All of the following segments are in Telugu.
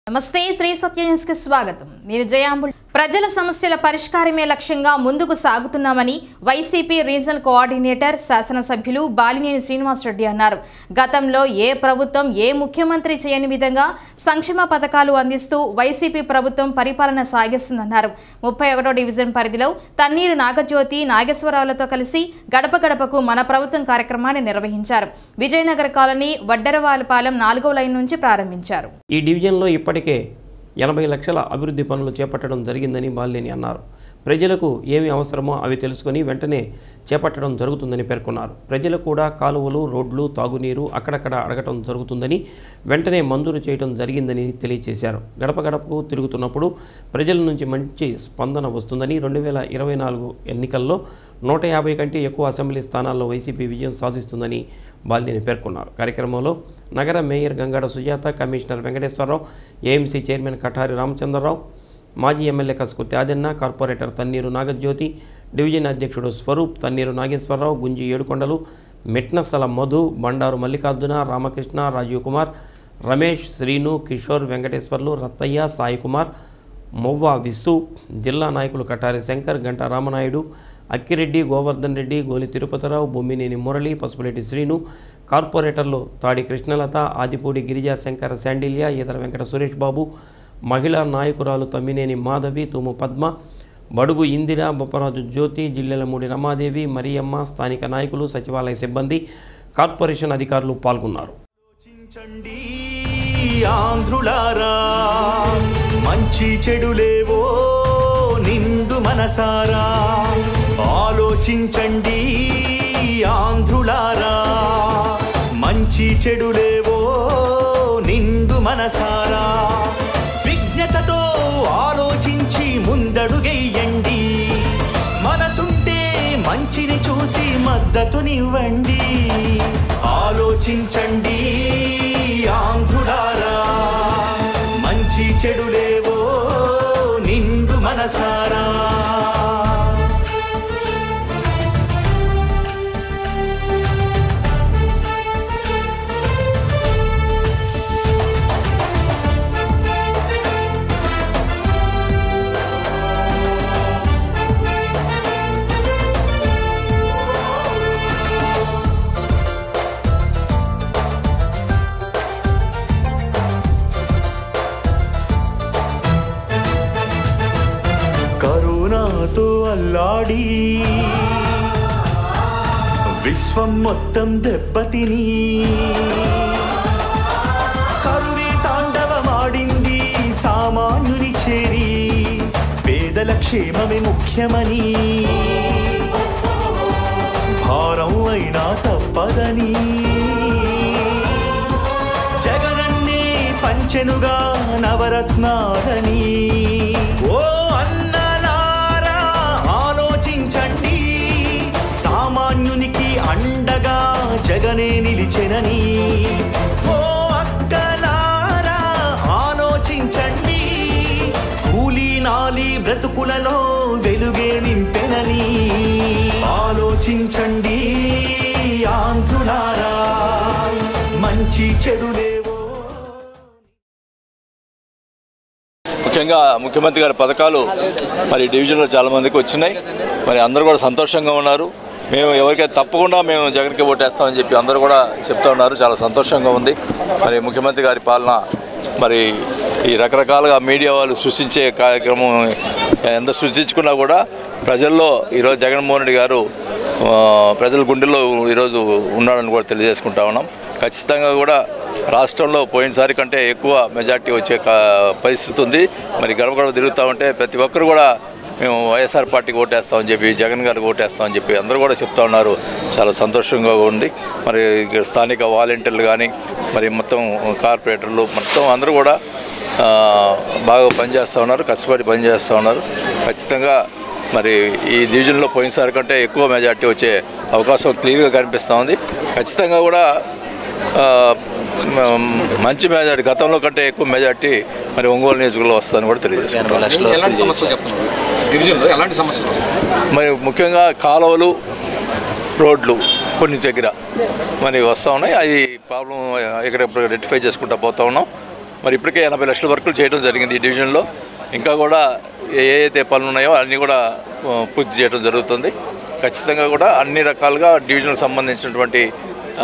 నమస్తే శ్రీ సత్య న్యూస్ కి స్వాగతం నేను జయాంబుల్ ప్రజల సమస్యల పరిష్కారమే లక్ష్యంగా ముందుకు సాగుతున్నామని వైసీపీ రీజనల్ కోఆర్డినేటర్ శాసనసభ్యులు బాలినేని శ్రీనివాసరెడ్డి అన్నారు గతంలో ఏ ప్రభుత్వం ఏ ముఖ్యమంత్రి చేయని విధంగా సంక్షేమ పథకాలు అందిస్తూ వైసీపీ ప్రభుత్వం పరిపాలన సాగిస్తుందన్నారు ముప్పై ఒకటో డివిజన్ పరిధిలో తన్నీరు నాగజ్యోతి నాగేశ్వరరావులతో కలిసి గడప గడపకు మన ప్రభుత్వం కార్యక్రమాన్ని నిర్వహించారు విజయనగర కాలనీ వడ్డరవాలపాలెం నాలుగో లైన్ నుంచి ప్రారంభించారు ఈ డివిజన్లో ఇప్పటికే ఎనభై లక్షల అభివృద్ధి పనులు చేపట్టడం జరిగిందని బాలినేని అన్నారు ప్రజలకు ఏమి అవసరమో అవి తెలుసుకొని వెంటనే చేపట్టడం జరుగుతుందని పేర్కొన్నారు ప్రజలు కూడా కాలువలు రోడ్లు తాగునీరు అక్కడక్కడ అడగటం జరుగుతుందని వెంటనే మంజూరు చేయడం జరిగిందని తెలియజేశారు గడప గడపకు తిరుగుతున్నప్పుడు ప్రజల నుంచి మంచి స్పందన వస్తుందని రెండు వేల ఇరవై నాలుగు ఎన్నికల్లో నూట యాభై కంటే ఎక్కువ అసెంబ్లీ స్థానాల్లో వైసీపీ విజయం సాధిస్తుందని బాలినేని పేర్కొన్నారు కార్యక్రమంలో నగర mayor Gangada Sujatha commissioner Venkateswara Rao AMC chairman Katari Ramachandra Rao మాజీ MLA Kasukurthi Adanna corporator Tanneeru Nagajyothi division అధ్యక్షుడు స్వరూప్ తన్నీరు నాగేశ్వరరావు గుంజి ఏడుకొండలు మిట్నసల మధు బండారు మల్లికార్జున రామకృష్ణ రాజీవ్ కుమార్ రమేష్ శ్రీను కిషోర్ వెంకటేశ్వర్లు రత్తయ్య సాయి కుమార్ మొవ్వ విస్సు జిల్లా నాయకులు కటారి శంకర్ గంటా రామనాయుడు అక్కిరెడ్డి గోవర్ధన్ రెడ్డి గోలి తిరుపతిరావు బొమ్మినేని మురళి పసుపులేటి శ్రీను కార్పొరేటర్లు తాడి కృష్ణలత ఆదిపూడి గిరిజా శంకర శాండిల్య ఈతర వెంకట సురేష్ బాబు మహిళా నాయకురాలు తమ్మినేని మాధవి తుము పద్మ బడుగు ఇందిర బొప్పరాజు జ్యోతి జిల్లెలమూడి రమాదేవి మరియమ్మ స్థానిక నాయకులు సచివాలయ సిబ్బంది కార్పొరేషన్ అధికారులు పాల్గొన్నారు ఆలోచించండి ఆంధ్రులారా మంచి చెడులేవో నిండు మనసారా ఆలోచించండి ఆంధ్రులారా మంచి చెడులేవో నిండు మనసారా విజ్ఞతతో ఆలోచించి ముందడుగెయ్యండి మనసుంటే మంచిని చూసి మద్దతునివ్వండి ఆలోచించండి ఆంధ్రుడారా మంచి చెడులేవో నిండు మనసారా కరోనాతో అల్లాడి విశ్వం మొత్తం దెబ్బతిని కరువే తాండవమాడింది సామాన్యుని చేరి పేదల క్షేమమే ముఖ్యమని భారం అయినా తప్పదని జగనన్నే పంచెనుగా నవరత్నాలని ఓ అన్నలారా ఆలోచించండి సామాన్యునికి అండగా జగనే నిలిచెనని ఓ అక్కలారా ఆలోచించండి కూలీ నాలి బ్రతుకులలో వెలుగే నింపెనని ఆలోచించండి ఆంధ్రులారా మంచి చెడులేవో ముఖ్యంగా ముఖ్యమంత్రి గారి పథకాలు మరి డివిజన్లో చాలా మందికి వచ్చినాయి మరి అందరూ కూడా సంతోషంగా ఉన్నారు మేము ఎవరికైతే తప్పకుండా మేము జగన్కి ఓటేస్తామని చెప్పి అందరూ కూడా చెప్తా ఉన్నారు చాలా సంతోషంగా ఉంది మరి ముఖ్యమంత్రి గారి పాలన మరి ఈ రకరకాలుగా మీడియా వాళ్ళు సృష్టించే కార్యక్రమం ఎంత సృష్టించుకున్నా కూడా ప్రజల్లో ఈరోజు జగన్మోహన్ రెడ్డి గారు ఆ, ప్రజల గుండెల్లో ఈరోజు ఉన్నాడని కూడా తెలియజేసుకుంటా ఉన్నాం ఖచ్చితంగా కూడా రాష్ట్రంలో పోయినసారి కంటే ఎక్కువ మెజార్టీ వచ్చే కా- పరిస్థితి ఉంది మరి గడప గడప తిరుగుతూ ఉంటే ప్రతి ఒక్కరు కూడా మేము వైఎస్ఆర్ పార్టీకి ఓటేస్తామని చెప్పి జగన్ గారికి ఓటేస్తామని చెప్పి అందరూ కూడా చెప్తా ఉన్నారు చాలా సంతోషంగా ఉంది మరి ఇక్కడ స్థానిక వాలంటీర్లు కానీ మరి మొత్తం కార్పొరేటర్లు మొత్తం అందరూ కూడా ఆ, బాగా పనిచేస్తూ ఉన్నారు కష్టపడి పనిచేస్తూ ఉన్నారు ఖచ్చితంగా మరి ఈ డివిజన్లో పోయినసారి కంటే ఎక్కువ మెజార్టీ వచ్చే అవకాశం క్లియర్గా కనిపిస్తూ ఉంది ఖచ్చితంగా కూడా ఆ, మ- మంచి మెజార్టీ గతంలో కంటే ఎక్కువ మెజార్టీ మరి ఒంగోలు నియోజకవర్గంలో వస్తుందని కూడా తెలియజేసుకుంటాం ఎలాంటి సమస్యలు చెప్తున్నారు డివిజన్లో ఎలాంటి సమస్యలు మరి ముఖ్యంగా కాలువలు రోడ్లు కొన్ని దగ్గర మరి వస్తూ ఉన్నాయి అది ప్రాబ్లం ఇక్కడ రెక్టిఫై చేసుకుంటూ పోతా ఉన్నాం మరి ఇప్పటికే ఎనభై లక్షల వర్కులు చేయడం జరిగింది ఈ డివిజన్లో ఇంకా కూడా ఏ అయితే పనులు ఉన్నాయో అన్నీ కూడా ఆ, పూర్తి చేయడం జరుగుతుంది ఖచ్చితంగా కూడా అన్ని రకాలుగా డివిజన్కి సంబంధించినటువంటి ఆ,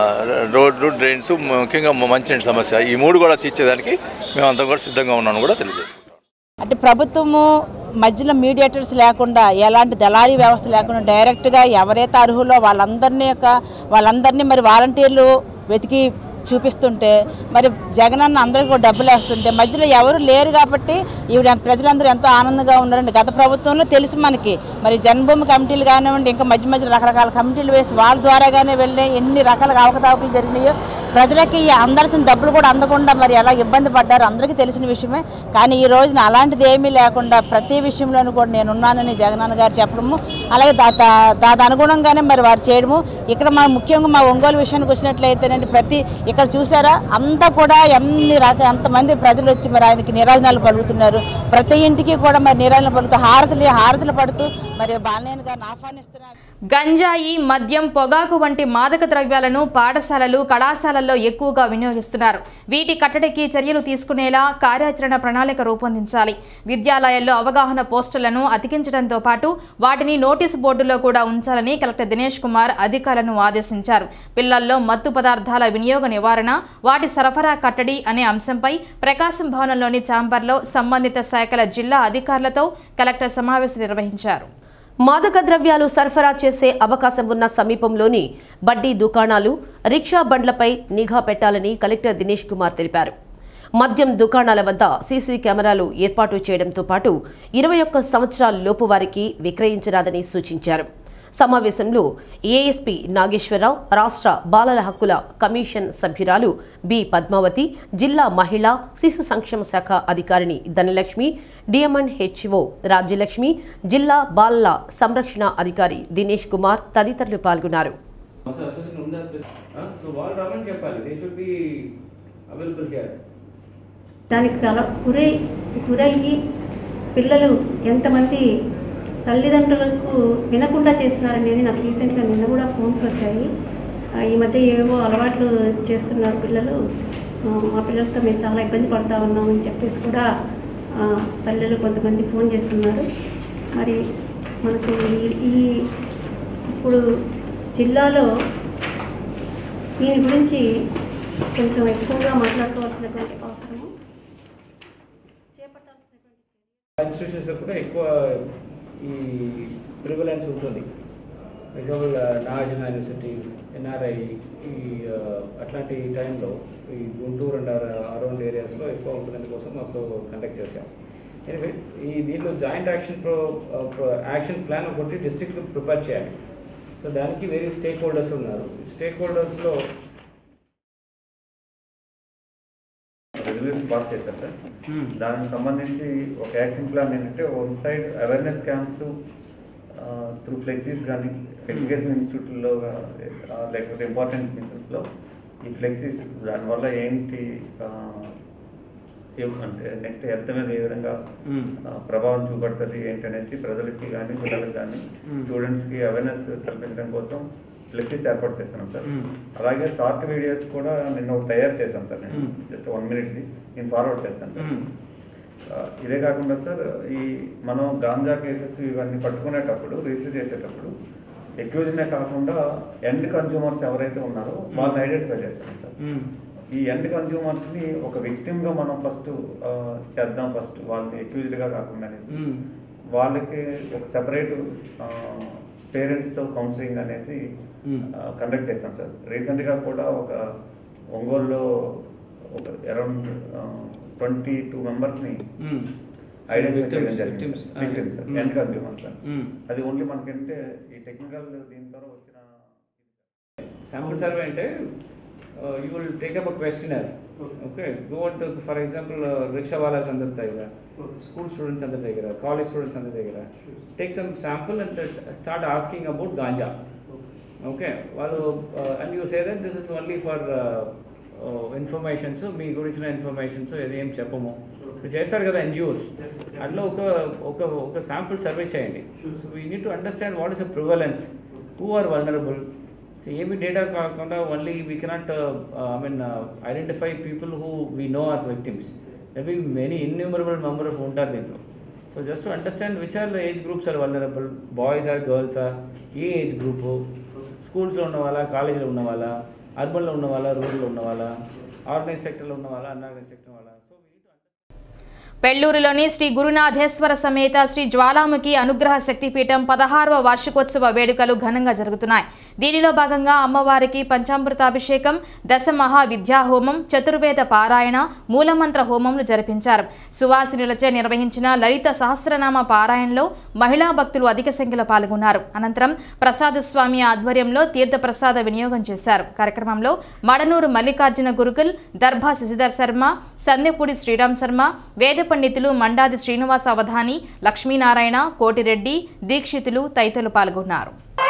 రోడ్లు డ్రైన్స్ ముఖ్యంగా మంచినీటి సమస్య ఈ మూడు కూడా తీర్చేదానికి మేమంతా కూడా సిద్ధంగా ఉన్నాను కూడా తెలియజేసుకుంటాం అంటే ప్రభుత్వము మధ్యలో మీడియేటర్స్ లేకుండా ఎలాంటి దళారీ వ్యవస్థ లేకుండా డైరెక్ట్గా ఎవరైతే అర్హులో వాళ్ళందరినీ యొక్క వాళ్ళందరినీ మరి వాలంటీర్లు వెతికి చూపిస్తుంటే మరి జగనన్న అందరికీ కూడా డబ్బులు వేస్తుంటే మధ్యలో ఎవరు లేరు కాబట్టి ఈవిడ ప్రజలందరూ ఎంతో ఆనందంగా ఉన్నారండి గత ప్రభుత్వంలో తెలుసు మనకి మరి జన్మభూమి కమిటీలు కానివ్వండి ఇంకా మధ్య మధ్యలో రకరకాల కమిటీలు వేసి వాళ్ళ ద్వారాగానే వెళ్ళి ఎన్ని రకాల అవకతవకలు జరిగినాయో ప్రజలకి అందాల్సిన డబ్బులు కూడా అందకుండా మరి ఎలా ఇబ్బంది పడ్డారో అందరికీ తెలిసిన విషయమే కానీ ఈ రోజున అలాంటిది ఏమీ లేకుండా ప్రతి విషయంలోనూ కూడా నేను ఉన్నానని జగనన్న గారు చెప్పడము అలాగే దా దా- దాని అనుగుణంగానే మరి వారు చేయడము ఇక్కడ మా ముఖ్యంగా మా ఒంగోలు విషయానికి వచ్చినట్లయితేనండి ప్రతి ఇక్కడ చూసారా అంతా కూడా ఎన్ని రక ఎంతమంది ప్రజలు వచ్చి మరి ఆయనకి నిరాజనాలు పలుకుతున్నారు ప్రతి ఇంటికి కూడా మరి నిరాజనాలు పలుకుతూ హారతులు హారతులు పడుతూ మరి బాలనేని గారిని ఆహ్వానిస్తున్నారు గంజాయి మద్యం పొగాకు వంటి మాదక ద్రవ్యాలను పాఠశాలలు కళాశాలల్లో ఎక్కువగా వినియోగిస్తున్నారు వీటి కట్టడికి చర్యలు తీసుకునేలా కార్యాచరణ ప్రణాళిక రూపొందించాలి విద్యాలయాల్లో అవగాహన పోస్టులను అతికించడంతో పాటు వాటిని నోటీసు బోర్డులో కూడా ఉంచాలని కలెక్టర్ దినేష్ కుమార్ అధికారులను ఆదేశించారు పిల్లల్లో మత్తు పదార్థాల వినియోగ నివారణ వాటి సరఫరా కట్టడి అనే అంశంపై ప్రకాశం భవనంలోని ఛాంబర్లో సంబంధిత శాఖల జిల్లా అధికారులతో కలెక్టర్ సమావేశం నిర్వహించారు మాదక ద్రవ్యాలు సరఫరా చేసే అవకాశం ఉన్న సమీపంలోని బడ్డీ దుకాణాలు రిక్షా బండ్లపై నిఘా పెట్టాలని కలెక్టర్ దినేష్ కుమార్ తెలిపారు మద్యం దుకాణాల వద్ద సీసీ కెమెరాలు ఏర్పాటు చేయడంతో పాటు ఇరవై ఒక్క సంవత్సరాల లోపు వారికి విక్రయించరాదని సూచించారు సమావేశంలో ఏఎస్పీ నాగేశ్వరరావు రాష్ట్ర బాలల హక్కుల కమిషన్ సభ్యురాలు బి పద్మావతి జిల్లా మహిళా శిశు సంక్షేమ శాఖ అధికారిని ధనలక్ష్మి డిఎంఎన్ హెచ్ఓ రాజ్యలక్ష్మి జిల్లా బాలల సంరక్షణ అధికారి దినేష్ కుమార్ తదితరులు పాల్గొన్నారు అసలు అసోసియేషన్ ఉందా సో వాళ్ళు రమ్మని చెప్పాలి they should be available here దానికి కల గురై గురయ్యి పిల్లలు ఎంతమంది తల్లిదండ్రులకు వినకుండా చేస్తున్నారనేది నాకు రీసెంట్గా నిన్న కూడా ఫోన్స్ వచ్చాయి ఆ, ఈ మధ్య ఏవో అలవాట్లు చేస్తున్నారు పిల్లలు ఆ, మా పిల్లలతో మేము చాలా ఇబ్బంది పడతా ఉన్నామని చెప్పేసి కూడా ఆ, తల్లులు కొంతమంది ఫోన్ చేస్తున్నారు మరి మనకు ఈ- ఈ ఇప్పుడు జిల్లాలో దీని గురించి కొంచెం ఎక్కువగా మాట్లాడుకోవాల్సినటువంటి అవసరము చేపట్టాల్సినటువంటి ఇన్స్టిట్యూషన్స్లో కూడా ఎక్కువ ఈ ప్రివలెన్స్ ఉంటుంది ఎగ్జాంపుల్ నాగార్జున యూనివర్సిటీస్ ఎన్ఆర్ఐ ఈ ఆ, అట్లాంటి టైంలో ఈ గుంటూరు అండ్ అరౌండ్ ఏరియాస్లో ఎక్కువ ఉంటుంది కోసం అప్పుడు కండక్ట్ చేసాం ఎనివే ఈ దీంట్లో joint action pro action plan ఒకటి డిస్ట్రిక్ట్ ప్రిపేర్ చేయాలి సో దానికి వేరే స్టేక్ హోల్డర్స్ ఉన్నారు స్టేక్ హోల్డర్స్లో రెజల్యూషన్ పాస్ చేశారు సార్ దానికి సంబంధించి ఒక యాక్షన్ ప్లాన్ ఏంటంటే one side awareness camps through flexis కానీ ఎడ్యుకేషన్ ఇన్స్టిట్యూట్లో లేకపోతే ఇంపార్టెంట్ మిషన్స్లో ఈ ఫ్లెక్సీస్ దానివల్ల ఏంటి ఆ, ఏం- అంటే నెక్స్ట్ హెల్త్ మీద ఏ విధంగా ఆ, ప్రభావం చూపడుతుంది ఏంటనేసి ప్రజలకి కానీ పిల్లలకి కానీ స్టూడెంట్స్కి అవేర్నెస్ కల్పించడం కోసం ఫ్లెక్సీస్ ఏర్పాటు చేస్తున్నాం సార్ అలాగే షార్ట్ వీడియోస్ కూడా నిన్న ఒకటి తయారు చేశాం సార్ నేను జస్ట్ వన్ మినిట్ది నేను ఫార్వర్డ్ చేస్తాను సార్ ఆ, ఇదే కాకుండా సార్ ఈ మనం గాంజా కేసెస్ ఇవన్నీ పట్టుకునేటప్పుడు రిజిస్టర్ చేసేటప్పుడు ఎక్యూజ్నే కాకుండా ఎండ్ కన్జ్యూమర్స్ ఎవరైతే ఉన్నారో వాళ్ళని ఐడెంటిఫై చేస్తాం సార్ ఈ ఎండ్ కన్జ్యూమర్స్ని ఒక విక్టిమ్గా మనం ఫస్ట్ చేద్దాం ఫస్ట్ వాళ్ళని ఎక్యూజ్డ్గా కాకుండా అనేసి వాళ్ళకి ఒక సెపరేట్ పేరెంట్స్తో కౌన్సిలింగ్ అనేసి కండక్ట్ చేస్తాం సార్ రీసెంట్గా కూడా ఒక ఒంగోలులో ఒక అరౌండ్ ట్వంటీ టూ మెంబర్స్ని ఐడెంటిఫై చేయడం జరిగింది Victims, sir victims mm. End consumers sir Mm. అది ఓన్లీ మనకంటే ఈ టెక్నికల్ దీని ద్వారా వచ్చిన sample survey అంటే uh, you will take up a questionnaire. Okay, go on to, for example, uh, rickshaw walas అందరి దగ్గర స్కూల్ స్టూడెంట్స్ అందరి దగ్గర కాలేజ్ స్టూడెంట్స్ అందరి దగ్గర take some sample and start asking about ganja okay వాళ్ళు and you say that this is only for informations మీ గురించిన ఇన్ఫర్మేషన్స్ ఏదేం చెప్పము ఇప్పుడు చేస్తారు కదా ఎన్జిఓస్ అట్లా ఒక ఒక ఒక శాంపుల్ సర్వే చేయండి so we need to understand what is a prevalence who are vulnerable so ఏమి డేటా కాకుండా only we cannot I mean identify people who we know as victims maybe many innumerable member ఉంటారు దీంట్లో so just to understand which are the age groups are vulnerable boys or girls or a age group స్కూల్స్లో ఉన్న వాళ్ళ కాలేజీలో ఉన్న వాళ్ళ అర్బన్లో ఉన్న వాళ్ళ రూరల్లో ఉన్న వాళ్ళ ఆర్గనైజ్ సెక్టర్లో ఉన్న వాళ్ళ అన్ఆర్గనైజ్ సెక్టర్ వాళ్ళ సో పెళ్లూరులోని శ్రీ గురునాథేశ్వర సమేత శ్రీ జ్వాలాముఖి అనుగ్రహ శక్తిపీఠం పదహారవ వార్షికోత్సవ వేడుకలు ఘనంగా జరుగుతున్నాయి దీనిలో భాగంగా అమ్మవారికి పంచామృతాభిషేకం దశ మహా విద్యాహోమం చతుర్వేద పారాయణ మూలమంత్ర హోమంలు జరిపించారు సువాసినులచే నిర్వహించిన లలిత సహస్రనామ పారాయణలో మహిళా భక్తులు అధిక సంఖ్యలో పాల్గొన్నారు అనంతరం ప్రసాద స్వామి ఆధ్వర్యంలో తీర్థ ప్రసాద వినియోగం చేశారు కార్యక్రమంలో మడనూరు మల్లికార్జున గురుకుల్ దర్భా శశిధర్ శర్మ సందెపూడి శ్రీరామ్ శర్మ వేద పండితులు మండాది శ్రీనివాస అవధాని లక్ష్మీనారాయణ కోటిరెడ్డి దీక్షితులు తదితరులు పాల్గొన్నారు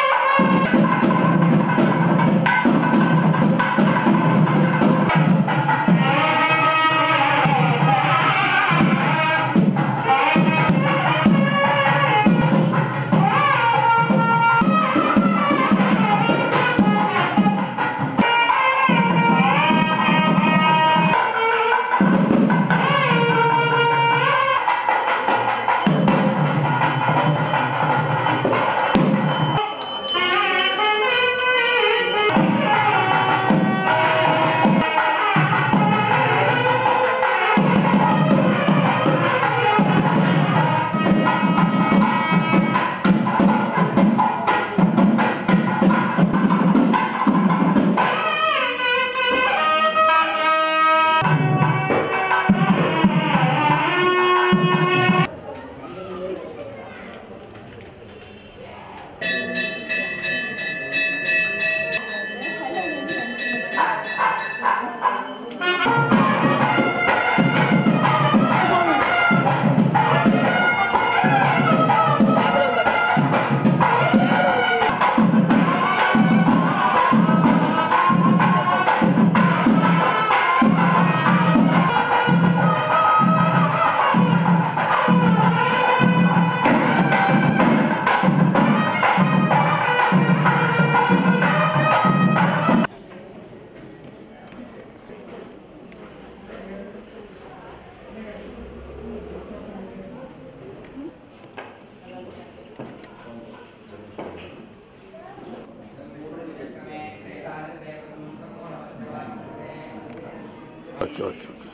ఓకే ఓకే ఓకే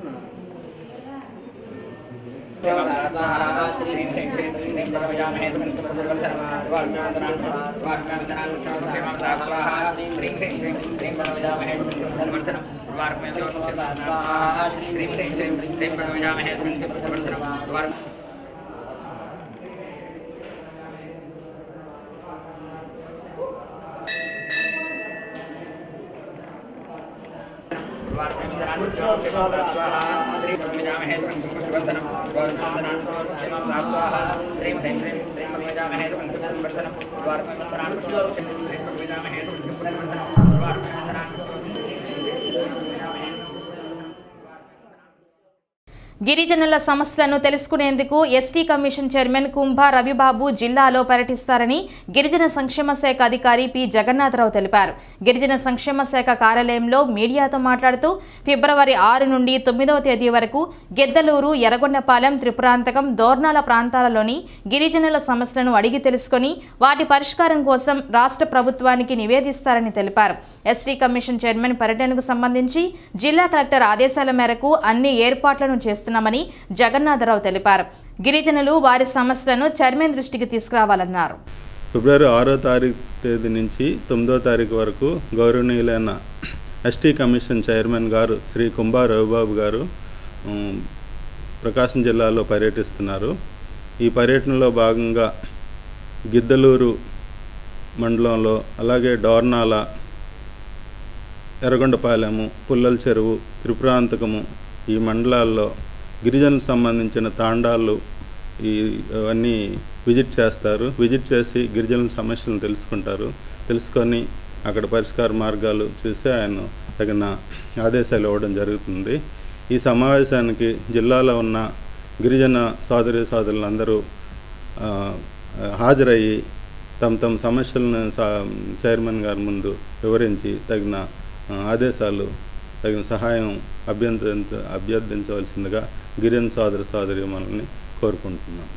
గిరిజనుల సమస్యలను తెలుసుకునేందుకు ST commission chairman Kumbha Ravibabu జిల్లాలో పర్యటిస్తారని గిరిజన సంక్షేమ శాఖ అధికారి పి జగన్నాథరావు తెలిపారు గిరిజన సంక్షేమ శాఖ కార్యాలయంలో మీడియాతో మాట్లాడుతూ ఫిబ్రవరి ఆరు నుండి తొమ్మిదవ తేదీ వరకు గెద్దలూరు ఎర్రగొండపాలెం త్రిపురాంతకం దోర్నాల ప్రాంతాలలోని గిరిజనుల సమస్యలను అడిగి తెలుసుకొని వాటి పరిష్కారం కోసం రాష్ట్ర ప్రభుత్వానికి నివేదిస్తారని తెలిపారు ఎస్టీ కమిషన్ చైర్మన్ పర్యటనకు సంబంధించి జిల్లా కలెక్టర్ ఆదేశాల మేరకు అన్ని ఏర్పాట్లను చేస్తున్నామని జగన్నాథరావు తెలిపారు గిరిజనులు వారి సమస్యలను చైర్మన్ దృష్టికి తీసుకురావాలన్నారు ఫిబ్రవరి ఆరో తారీఖు తేదీ నుంచి తొమ్మిదో తారీఖు వరకు గౌరవనీయులైన ఎస్టీ కమిషన్ చైర్మన్ గారు శ్రీ కుంభా రవిబాబు గారు ఉమ్, ప్రకాశం జిల్లాలో పర్యటిస్తున్నారు ఈ పర్యటనలో భాగంగా గిద్దలూరు మండలంలో అలాగే డోర్నాల ఎర్రగొండపాలెము పుల్లల చెరువు త్రిపురాంతకము ఈ మండలాల్లో గిరిజనులకు సంబంధించిన తాండాలు ఈ అవన్నీ విజిట్ చేస్తారు విజిట్ చేసి గిరిజనుల సమస్యలను తెలుసుకుంటారు తెలుసుకొని అక్కడ పరిష్కార మార్గాలు చూసి ఆయన తగిన ఆదేశాలు ఇవ్వడం జరుగుతుంది ఈ సమావేశానికి జిల్లాలో ఉన్న గిరిజన సోదరి సోదరులందరూ ఆ, హాజరయ్యి తమ తమ సమస్యలను సా- చైర్మన్ గారి ముందు వివరించి తగిన ఆ, ఆదేశాలు తగిన సహాయం అభ్యర్థించ అభ్యర్థించవలసిందిగా గిరిజన సోదర సోదరి మనల్ని కోరుకుంటున్నాం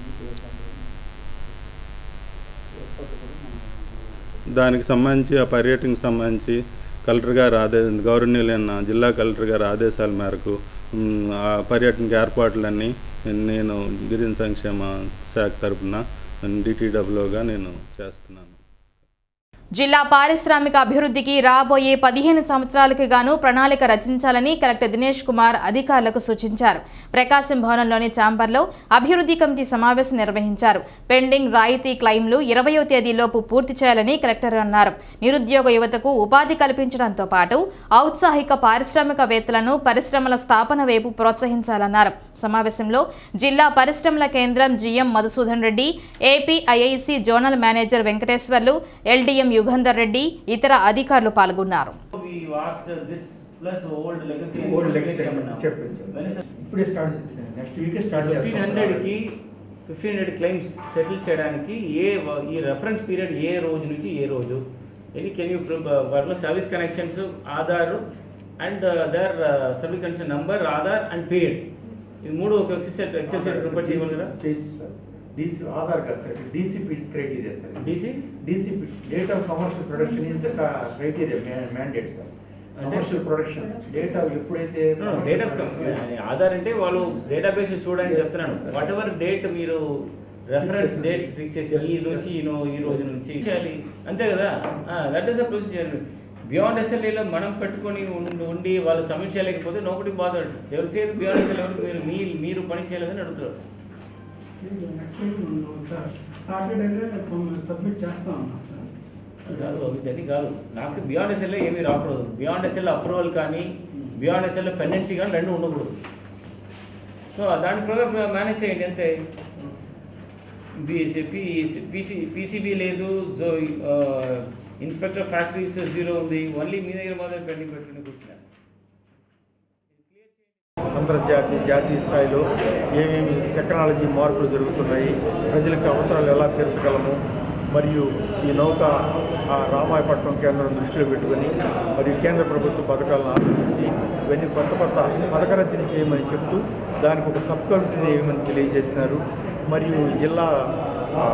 దానికి సంబంధించి ఆ పర్యటనకు సంబంధించి కలెక్టర్ గారు ఆదేశ గౌరవనీయులైన జిల్లా కలెక్టర్ గారి ఆదేశాల మేరకు మ్, ఆ పర్యటనకి ఏర్పాట్లన్నీ నేను గిరిజన సంక్షేమ శాఖ తరపున డిటిడబ్ల్యూగా నేను చేస్తున్నాను జిల్లా పారిశ్రామిక అభివృద్ధికి రాబోయే పదిహేను సంవత్సరాలకు గాను ప్రణాళిక రచించాలని కలెక్టర్ దినేష్ కుమార్ అధికారులకు సూచించారు ప్రకాశం భవనంలోని ఛాంబర్లో అభివృద్ధి కమిటీ సమావేశం నిర్వహించారు పెండింగ్ రాయితీ క్లెయిమ్లు ఇరవయో తేదీలోపు పూర్తి చేయాలని కలెక్టర్ అన్నారు నిరుద్యోగ యువతకు ఉపాధి కల్పించడంతో పాటు ఔత్సాహిక పారిశ్రామికవేత్తలను పరిశ్రమల స్థాపన వైపు ప్రోత్సహించాలన్నారు సమావేశంలో జిల్లా పరిశ్రమల కేంద్రం GM Madhusudan Reddy AP IIC zonal manager Venkateswarlu LDM Yugandhar Reddy ఇతర అధికారులు పాల్గొన్నారు We asked this plus old legacy. Old legacy చెప్పు, చెప్పు. ఇప్పుడే స్టార్ట్ చేసాను నెక్స్ట్ వీక్ స్టార్ట్ ఫిఫ్టీన్ హండ్రెడ్కి ఫిఫ్టీన్ హండ్రెడ్ క్లెయిమ్స్ సెటిల్ చేయడానికి ఏ వ- ఈ రెఫరెన్స్ పీరియడ్ ఏ రోజు నుంచి ఏ రోజు ఎనీ కెన్ యూ వర్మ service connections Aadhaar and the service connection number Aadhaar and period ఇది మూడు ఒక ఎక్సెల్ ఎక్సెల్ షీట్ ప్రిపేర్ చేయగలరు కదా చేయొచ్చు సార్ డీసీ ఆధార్ కాదు sir DCP criteria sir DC? DCP date of commercial production is the criteria mandate sir commercial production data ఎప్పుడైతే డేట్ ఆఫ్ ఆధార్ అంటే వాళ్ళు డేటాబేస్ చూడని చెప్తున్నాను వాట్ ఎవర్ డేట్ మీరు రెఫరెన్స్ డేట్ ఫిక్స్ చేసి ఈ నుంచి ఈ నో- ఈ రోజు నుంచి చేయాలి అంతే కదా that is the procedure beyond ఎస్ఎల్ఏలో మనం పెట్టుకొని ఉండి ఉండి వాళ్ళు సబ్మిట్ చేయలేకపోతే నోబడి బాధ ఎవరు చేయదు బియాండ్ ఎస్ఎల్ఏ మీరు మీ మీరు పని చేయలేదని అడుగుతారు సబ్మిట్ చేస్తా ఉన్నా సార్ అది కాదు అది అది కాదు నాకు బియాండ్ ఎస్ఎల్ఏ ఏమీ రాకూడదు బియాండ్ ఎస్ఎల్ అప్రూవల్ కానీ బియాండ్ ఎస్ఎల్ పెండెన్సీ కానీ రెండు ఉండకూడదు సో దాని ప్రకారం మేనేజ్ చేయండి అంతే పీసీ పీసీబీ లేదు జో ఇన్స్పెక్టర్ ఫ్యాక్టరీస్ జీరో ఉంది ఓన్లీ మీ దగ్గర మాత్రం పెండింగ్ పెట్టుకుని కూర్చున్నారు అంతర్జాతీయ జాతీయ స్థాయిలో ఏమేమి టెక్నాలజీ మార్పులు జరుగుతున్నాయి ప్రజలకు అవసరాలు ఎలా తీర్చగలము మరియు ఈ నౌక ఆ రామాయపట్నం కేంద్రం దృష్టిలో పెట్టుకొని మరియు కేంద్ర ప్రభుత్వ పథకాలను ఆలోచించి ఇవన్నీ కొత్త కొత్త పథక రచన చేయమని చెప్తూ దానికి ఒక సబ్ కమిటీని వేయమని తెలియజేసినారు మరియు జిల్లా ఆ,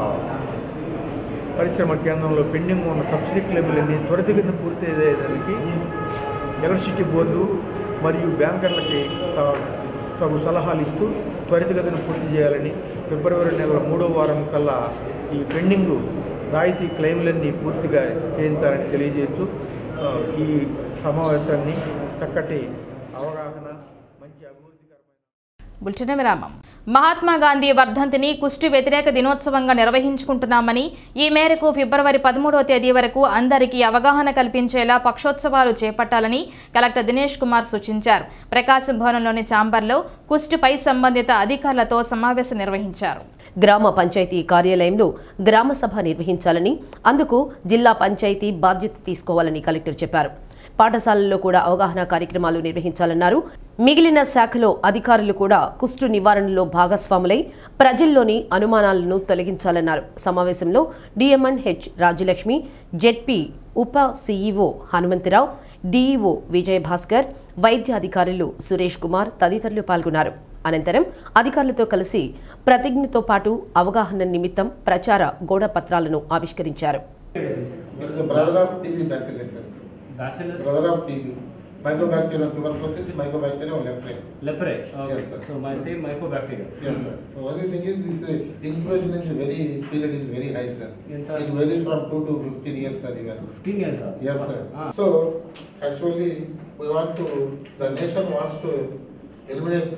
పరిశ్రమ కేంద్రంలో పెండింగ్ ఉన్న సబ్సిడీ క్లెయిమ్లన్నీ త్వరితగతిన పూర్తి అయ్యేదానికి ఎలక్ట్రిసిటీ బోర్డు మరియు బ్యాంకర్లకి త- తగు సలహాలు ఇస్తూ త్వరితగతిన పూర్తి చేయాలని ఫిబ్రవరి నెల మూడో వారం కల్లా ఈ పెండింగ్ రాయితీ క్లెయిమ్లన్నీ పూర్తిగా చేయించాలని తెలియజేస్తూ ఆ, ఈ సమావేశాన్ని చక్కటి అవగాహన మంచి అభివృద్ధి బులెటిన్ విరామం మహాత్మా గాంధీ వర్ధంతిని కుష్టి వ్యతిరేక దినోత్సవంగా నిర్వహించుకుంటున్నామని ఈ మేరకు ఫిబ్రవరి పదమూడవ తేదీ వరకు అందరికీ అవగాహన కల్పించేలా పక్షోత్సవాలు చేపట్టాలని కలెక్టర్ దినేష్ కుమార్ సూచించారు ప్రకాశం భవనంలోని ఛాంబర్లో కుష్టిపై సంబంధిత అధికారులతో సమావేశం నిర్వహించారు గ్రామ పంచాయతీ కార్యాలయంలో గ్రామ సభ నిర్వహించాలని అందుకు జిల్లా పంచాయతీ బాధ్యత తీసుకోవాలని కలెక్టర్ చెప్పారు పాఠశాలల్లో కూడా అవగాహన కార్యక్రమాలు నిర్వహించాలన్నారు మిగిలిన శాఖలో అధికారులు కూడా కుష్టు నివారణలో భాగస్వాములై ప్రజల్లోని అనుమానాలను తొలగించాలన్నారు సమావేశంలో డిఎంఎన్ హెచ్ రాజ్యలక్ష్మి జెడ్పీ ఉప సీఈఓ హనుమంతరావు డీఈఓ విజయభాస్కర్ వైద్య అధికారులు సురేష్ కుమార్ తదితరులు పాల్గొన్నారు అనంతరం అధికారులతో కలిసి ప్రతిజ్ఞతో పాటు అవగాహన నిమిత్తం ప్రచార గోడ పత్రాలను ఆవిష్కరించారు It's a brother of TB bacillus, sir. Bacillus? Brother of TB. Mycobacterium tuberculosis, mycobacterium leprae. Leprae, okay. Yes, sir. So my same mycobacteria. Yes, sir. The only thing is this uh, incubation is very, period is very high, sir. ఎంత? It varies from two to fifteen years, sir, even. 15 years, sir? Yes, sir. Ah. So, actually, we want to, the nation wants to eliminate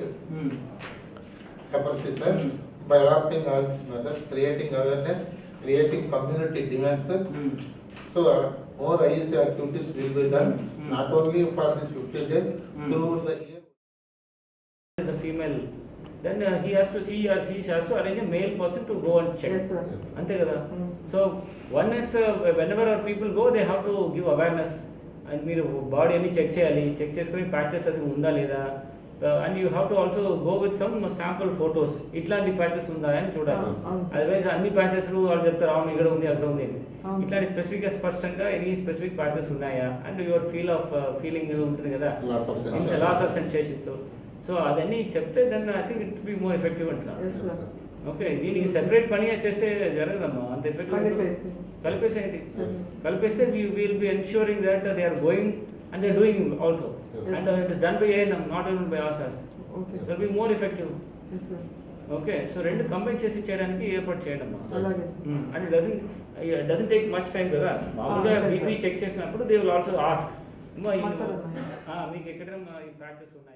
leprosy, sir, by adopting all these methods, creating awareness, creating community demands, sir. So, uh, more IEC activities will be done, not only for this fifteen days, throughout the year. is a female, then uh, he has to see or she has to arrange a male person to go and check. అంతే కదా so one is whenever our people go they have to give awareness and మీరు బాడీ అన్ని చెక్ చేయాలి చెక్ చేసుకొని ప్యాచెస్ అది ఉందా లేదా and you have to also go with some sample photos ఇట్లాంటి ప్యాచెస్ ఉందా అని చూడాలి అదర్వైజ్ అన్ని ప్యాచెస్ వాళ్ళు చెప్తారు అవును ఇక్కడ ఉంది అక్కడ ఉంది అని. ఇట్లాంటి స్పెసిఫిక్ గా స్పష్టంగా ఎనీ స్పెసిఫిక్ ప్యాచెస్ ఉన్నాయా and your feel of feeling ఉంటుంది కదా Loss of sensation. Loss of sensations so అదన్నీ చెప్తే then I think it be more effective అంటున్నా ఓకే దీనికి సెపరేట్ పని చేస్తే జరగదమ్మా అంత ఎఫెక్టివ్ కలిపేసేయండి కలిపేస్తే we will be ensuring that they are going and they doing also and it is done by ANM not on by ASHAs will be more effective okay so రెండు కంబైన్ చేసి చేయడానికి ఏర్పాటు చేయండి అమ్మా and doesn't doesn't take much time కదా మామూలుగా బీపీ చెక్ చేసినప్పుడు దే విల్ ఆల్సో ఆస్క్ మీకు ఎక్కడైనా ఈ ప్రాక్టీస్ ఉన్నాయా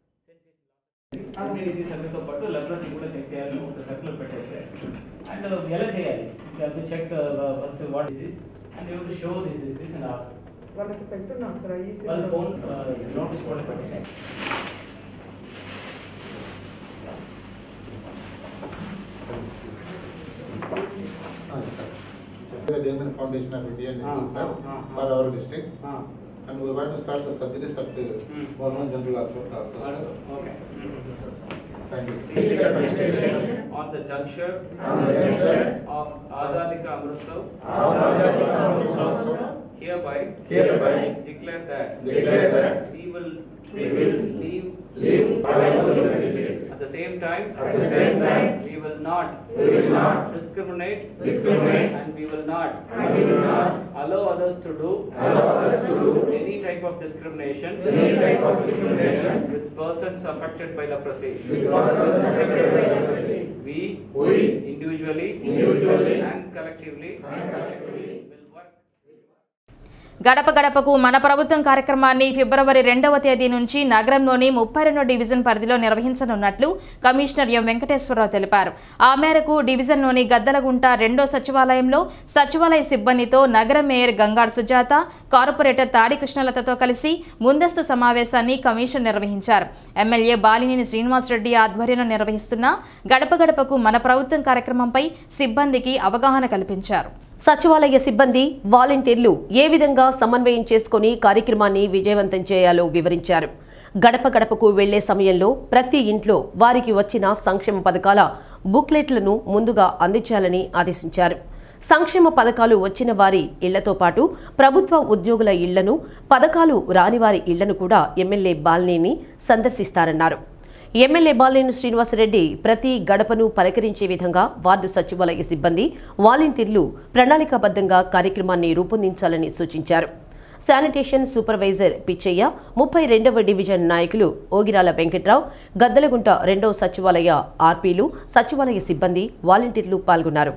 డిసీజ్ అన్నితో పాటు లెబ్రసీ కూడా చెక్ చేయాలి ఒక సర్కులర్ పెట్టేస్తే అండ్ ఎలా చేయాలి check first what is and you to show this is this and ask వాళ్ళకి పెట్టున్నాం సార్ ఈ వాళ్ళ ఫోన్ నోటీస్ కూడా పెట్టేసాయి The Damon Foundation of India and India, sir, for our district. And we want to start the surgeries at the Government General Hospital also. sir. Okay. Thank you. sir. On the juncture On the juncture of Azadika Amritsar. Azadika Amritsar. Hereby. Hereby. Declare that. Declare that. We will. We will leave. leave our district. At the same time. At the same time. We will not. We will not discriminate. discriminate And we will not. and we will not Allow others to do. allow others to do Any type of discrimination. any type of discrimination With persons affected by leprosy. with persons affected by leprosy. We. We Individually. individually And collectively. and collectively Will work. గడప గడపకు మన ప్రభుత్వం కార్యక్రమాన్ని ఫిబ్రవరి రెండవ తేదీ నుంచి నగరంలోని ముప్పై రెండో డివిజన్ పరిధిలో నిర్వహించనున్నట్లు కమిషనర్ ఎం వెంకటేశ్వరరావు తెలిపారు ఆ మేరకు డివిజన్లోని గద్దలగుంట రెండో సచివాలయంలో సచివాలయ సిబ్బందితో నగర మేయర్ గంగాడ్ సుజాత కార్పొరేటర్ తాడి కృష్ణలతతో కలిసి ముందస్తు సమావేశాన్ని కమిషన్ నిర్వహించారు ఎమ్మెల్యే బాలినేని శ్రీనివాసరెడ్డి ఆధ్వర్యంలో నిర్వహిస్తున్న గడప గడపకు మన ప్రభుత్వం కార్యక్రమంపై సిబ్బందికి అవగాహన కల్పించారు సచివాలయ సిబ్బంది వాలంటీర్లు ఏ విధంగా సమన్వయం చేసుకుని కార్యక్రమాన్ని విజయవంతం చేయాలో వివరించారు గడప గడపకు వెళ్లే సమయంలో ప్రతి ఇంట్లో వారికి వచ్చిన సంక్షేమ పథకాల బుక్లెట్లను ముందుగా అందించాలని ఆదేశించారు సంక్షేమ పథకాలు వచ్చిన వారి ఇళ్లతో పాటు ప్రభుత్వ ఉద్యోగుల ఇళ్లను పథకాలు రాని వారి ఇళ్లను కూడా ఎమ్మెల్యే బాలినేని సందర్శిస్తారన్నారు ఎమ్మెల్యే బాలినేని శ్రీనివాసరెడ్డి ప్రతి గడపను పలకరించే విధంగా వార్డు సచివాలయ సిబ్బంది వాలంటీర్లు ప్రణాళికాబద్ధంగా కార్యక్రమాన్ని రూపొందించాలని సూచించారు శానిటేషన్ సూపర్వైజర్ పిచ్చయ్య ముప్పై రెండవ డివిజన్ నాయకులు ఓగిరాల వెంకట్రావు గద్దలగుంట రెండవ సచివాలయ ఆర్పీలు సచివాలయ సిబ్బంది వాలంటీర్లు పాల్గొన్నారు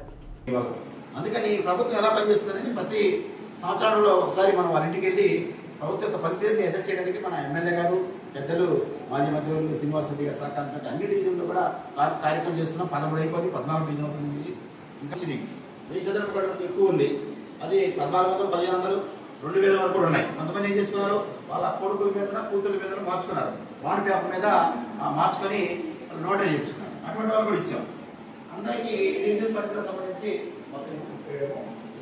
అందుకని ఈ ప్రభుత్వం ఎలా పనిచేస్తుందని ప్రతి సంవత్సరంలో ఒకసారి మనం వాళ్ళ ఇంటికి వెళ్ళి ప్రభుత్వం యొక్క పనితీరుని అసెస్ చేయడానికి మన ఎమ్మెల్యే గారు పెద్దలు మాజీ మంత్రులు శ్రీనివాస్ రెడ్డి గారి సహకారంతో అన్ని డివిజన్లో కూడా కా- కార్యక్రమం చేస్తున్నాం పదమూడు అయిపోయి పద్నాలుగు డివిజన్ అవుతుంది ఇంకా ఇది వెయ్యి చదరపు గడప ఎక్కువ ఉంది అది పద్నాలుగు వందలు పదిహేను వందలు రెండు వేల వరకు కూడా ఉన్నాయి కొంతమంది ఏం చేసుకున్నారు వాళ్ళ కొడుకుల మీద కూతుల మీద మార్చుకున్నారు బాండ్ పేపర్ మీద ఆ, మార్చుకొని నోటరీ చేయించుకున్నారు అటువంటి వాళ్ళు కూడా ఇచ్చాం అందరికీ డివిజన్ పరిధికి సంబంధించి మొత్తం ముప్పై ఏడు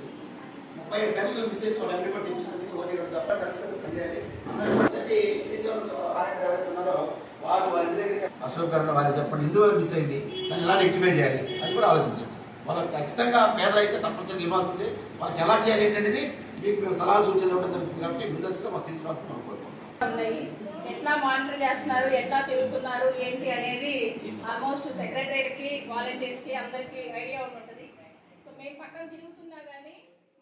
ముప్పై ఏడు పెన్షన్లు మిస్ అయితే వాళ్ళు కూడా తెప్పించినది ఒకటి రెండు తప్ప పెన్షన్లు పని చేయాలి అందరూ అందరికీ చేసేవాళ్ళు ఆర్ఎండ్ ఎవరైతే ఉన్నారో వారు వారి ఇంటి దగ్గర అశోక్ గారు వారు చెప్పండి ఇందువల్ల మిస్ అయింది దాన్ని ఎలా రెక్టిఫై చేయాలి అది కూడా ఆలోచించాం వాళ్ళకి ఖచ్చితంగా పేదలు అయితే తప్పనిసరిగా ఇవ్వాల్సింది వాళ్ళకి ఎలా చేయాలి ఏంటనేది మీకు మేము సలహాలు సూచనలు ఇవ్వడం జరుగుతుంది కాబట్టి ముందస్తుగా మాకు తీసుకురావాల్సిన కోరుకుంటున్నాం ఉన్నాయి ఎట్లా మానిటర్ చేస్తున్నారు ఎట్లా తిరుగుతున్నారు ఏంటి అనేది ఆల్మోస్ట్ సెక్రటరీకి కి వాలంటీర్స్ కి అందరికి ఐడియా ఉంటుంది సో మేము పక్కన తిరుగుతున్నా కానీ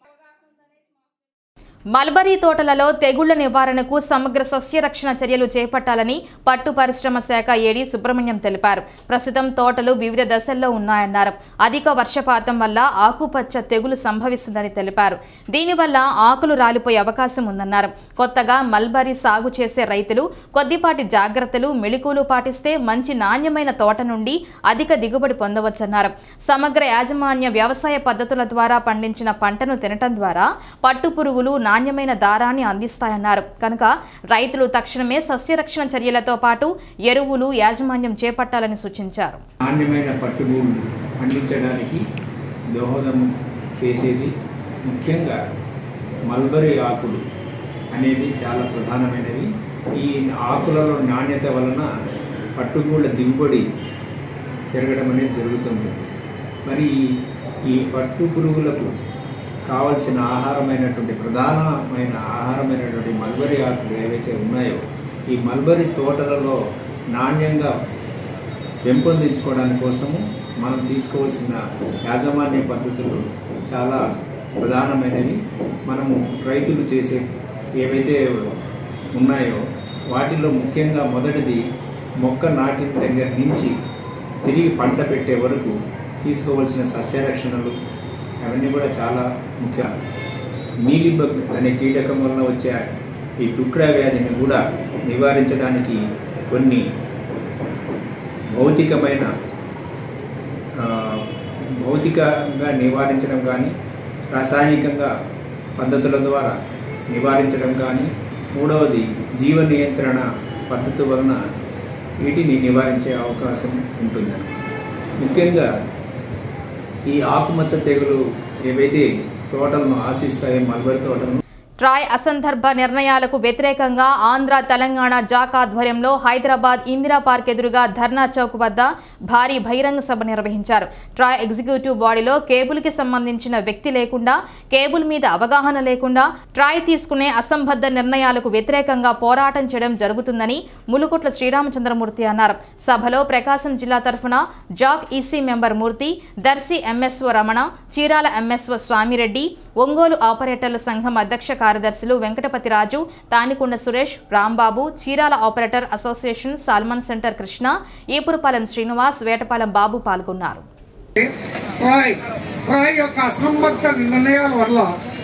మల్బరీ తోటలలో తెగుళ్ల నివారణకు సమగ్ర సస్యరక్షణ చర్యలు చేపట్టాలని పట్టు పరిశ్రమ శాఖ ఏడీ సుబ్రహ్మణ్యం తెలిపారు ప్రస్తుతం తోటలు వివిధ దశల్లో ఉన్నాయన్నారు అధిక వర్షపాతం వల్ల ఆకుపచ్చ తెగులు సంభవిస్తుందని తెలిపారు దీనివల్ల ఆకులు రాలిపోయే అవకాశం ఉందన్నారు కొత్తగా మల్బరీ సాగు చేసే రైతులు కొద్దిపాటి జాగ్రత్తలు మెళుకువలు పాటిస్తే మంచి నాణ్యమైన తోట నుండి అధిక దిగుబడి పొందవచ్చన్నారు సమగ్ర యాజమాన్య వ్యవసాయ పద్ధతుల ద్వారా పండించిన పంటను తినటం ద్వారా పట్టు పురుగులు నాణ్యమైన దారాన్ని అందిస్తాయన్నారు కనుక రైతులు తక్షణమే సస్యరక్షణ చర్యలతో పాటు ఎరువులు యాజమాన్యం చేపట్టాలని సూచించారు నాణ్యమైన పట్టుభూములు పండించడానికి దోహదం చేసేది ముఖ్యంగా మల్బరీ ఆకులు అనేది చాలా ప్రధానమైనవి ఈ ఆకులలో నాణ్యత వలన పట్టుగూళ్ళ దిగుబడి పెరగడం అనేది జరుగుతుంటుంది మరి ఈ- ఈ పట్టు పురుగులకు కావలసిన ఆహారమైనటువంటి ప్రధానమైన ఆహారమైనటువంటి మల్బరీ ఆకులు ఏవైతే ఉన్నాయో ఈ మల్బరీ తోటలలో నాణ్యంగా పెంపొందించుకోవడానికి కోసము మనం తీసుకోవాల్సిన యాజమాన్య పద్ధతులు చాలా ప్రధానమైనవి మనము రైతులు చేసే ఏవైతే ఉన్నాయో వాటిలో ముఖ్యంగా మొదటిది మొక్క నాటిన దగ్గర నుంచి తిరిగి పంట పెట్టే వరకు తీసుకోవాల్సిన సస్యరక్షణలు అవన్నీ కూడా చాలా ముఖ్యం మీలిబగ్ అనే కీటకం వలన వచ్చే ఈ టుక్రా వ్యాధిని కూడా నివారించడానికి కొన్ని భౌతికమైన ఆ, భౌతికంగా నివారించడం కానీ రాసాయనికంగా పద్ధతుల ద్వారా నివారించడం కానీ మూడవది జీవ నియంత్రణ పద్ధతి వలన వీటిని నివారించే అవకాశం ఉంటుందని ముఖ్యంగా ఈ ఆకుమచ్చ తెగులు ఏవైతే తోటలను ఆశిస్తాయో మల్బరీ తోటలను ట్రాయ్ అసందర్భ నిర్ణయాలకు వ్యతిరేకంగా ఆంధ్ర తెలంగాణ జాక్ ఆధ్వర్యంలో హైదరాబాద్ ఇందిరా పార్క్ ఎదురుగా ధర్నా చౌక్ వద్ద భారీ బహిరంగ సభ నిర్వహించారు ట్రాయ్ ఎగ్జిక్యూటివ్ బాడీలో కేబుల్కి సంబంధించిన వ్యక్తి లేకుండా కేబుల్ మీద అవగాహన లేకుండా ట్రాయ్ తీసుకునే అసంబద్ధ నిర్ణయాలకు వ్యతిరేకంగా పోరాటం చేయడం జరుగుతుందని ములుకుట్ల శ్రీరామచంద్రమూర్తి అన్నారు సభలో ప్రకాశం జిల్లా తరఫున JAC EC member Murthy Darsi MSO Ramana Chirala MSO Swami Reddy Ongole ఆపరేటర్ల సంఘం అధ్యక్ష కార్యదర్శులు Venkatapathi Raju Tanikonda Suresh Rambabu Chirala operator association Solomon centre Krishna Eepurupalem Srinivas Vetapalem Babu పాల్గొన్నారు ట్రాయ్ ట్రాయ్ యొక్క అసంబద్ధ నిర్ణయాల వల్ల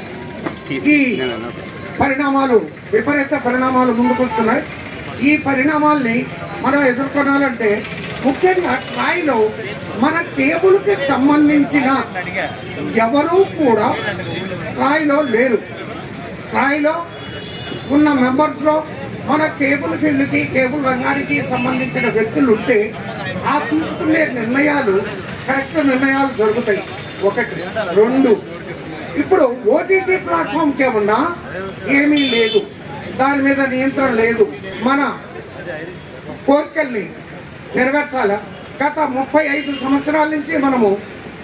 ఈ పరిణామాలు విపరీత పరిణామాలు ముందుకొస్తున్నాయి ఈ పరిణామాల్ని మనం ఎదుర్కొనాలంటే ముఖ్యంగా ట్రాయ్లో మన టేబుల్కి సంబంధించిన ఎవరూ కూడా ట్రాయ్లో లేరు ట్రాయ్లో ఉన్న మెంబర్స్లో మన కేబుల్ ఫీల్డ్కి కేబుల్ రంగానికి సంబంధించిన వ్యక్తులు ఉంటే ఆ తీసుకునే నిర్ణయాలు కరెక్ట్ నిర్ణయాలు జరుగుతాయి ఒకటి రెండు ఇప్పుడు ఓటీటీ ప్లాట్ఫామ్కి ఏమన్నా ఏమీ లేదు దాని మీద నియంత్రణ లేదు మన కోరికల్ని నెరవేర్చాలా గత ముప్పై ఐదు సంవత్సరాల నుంచి మనము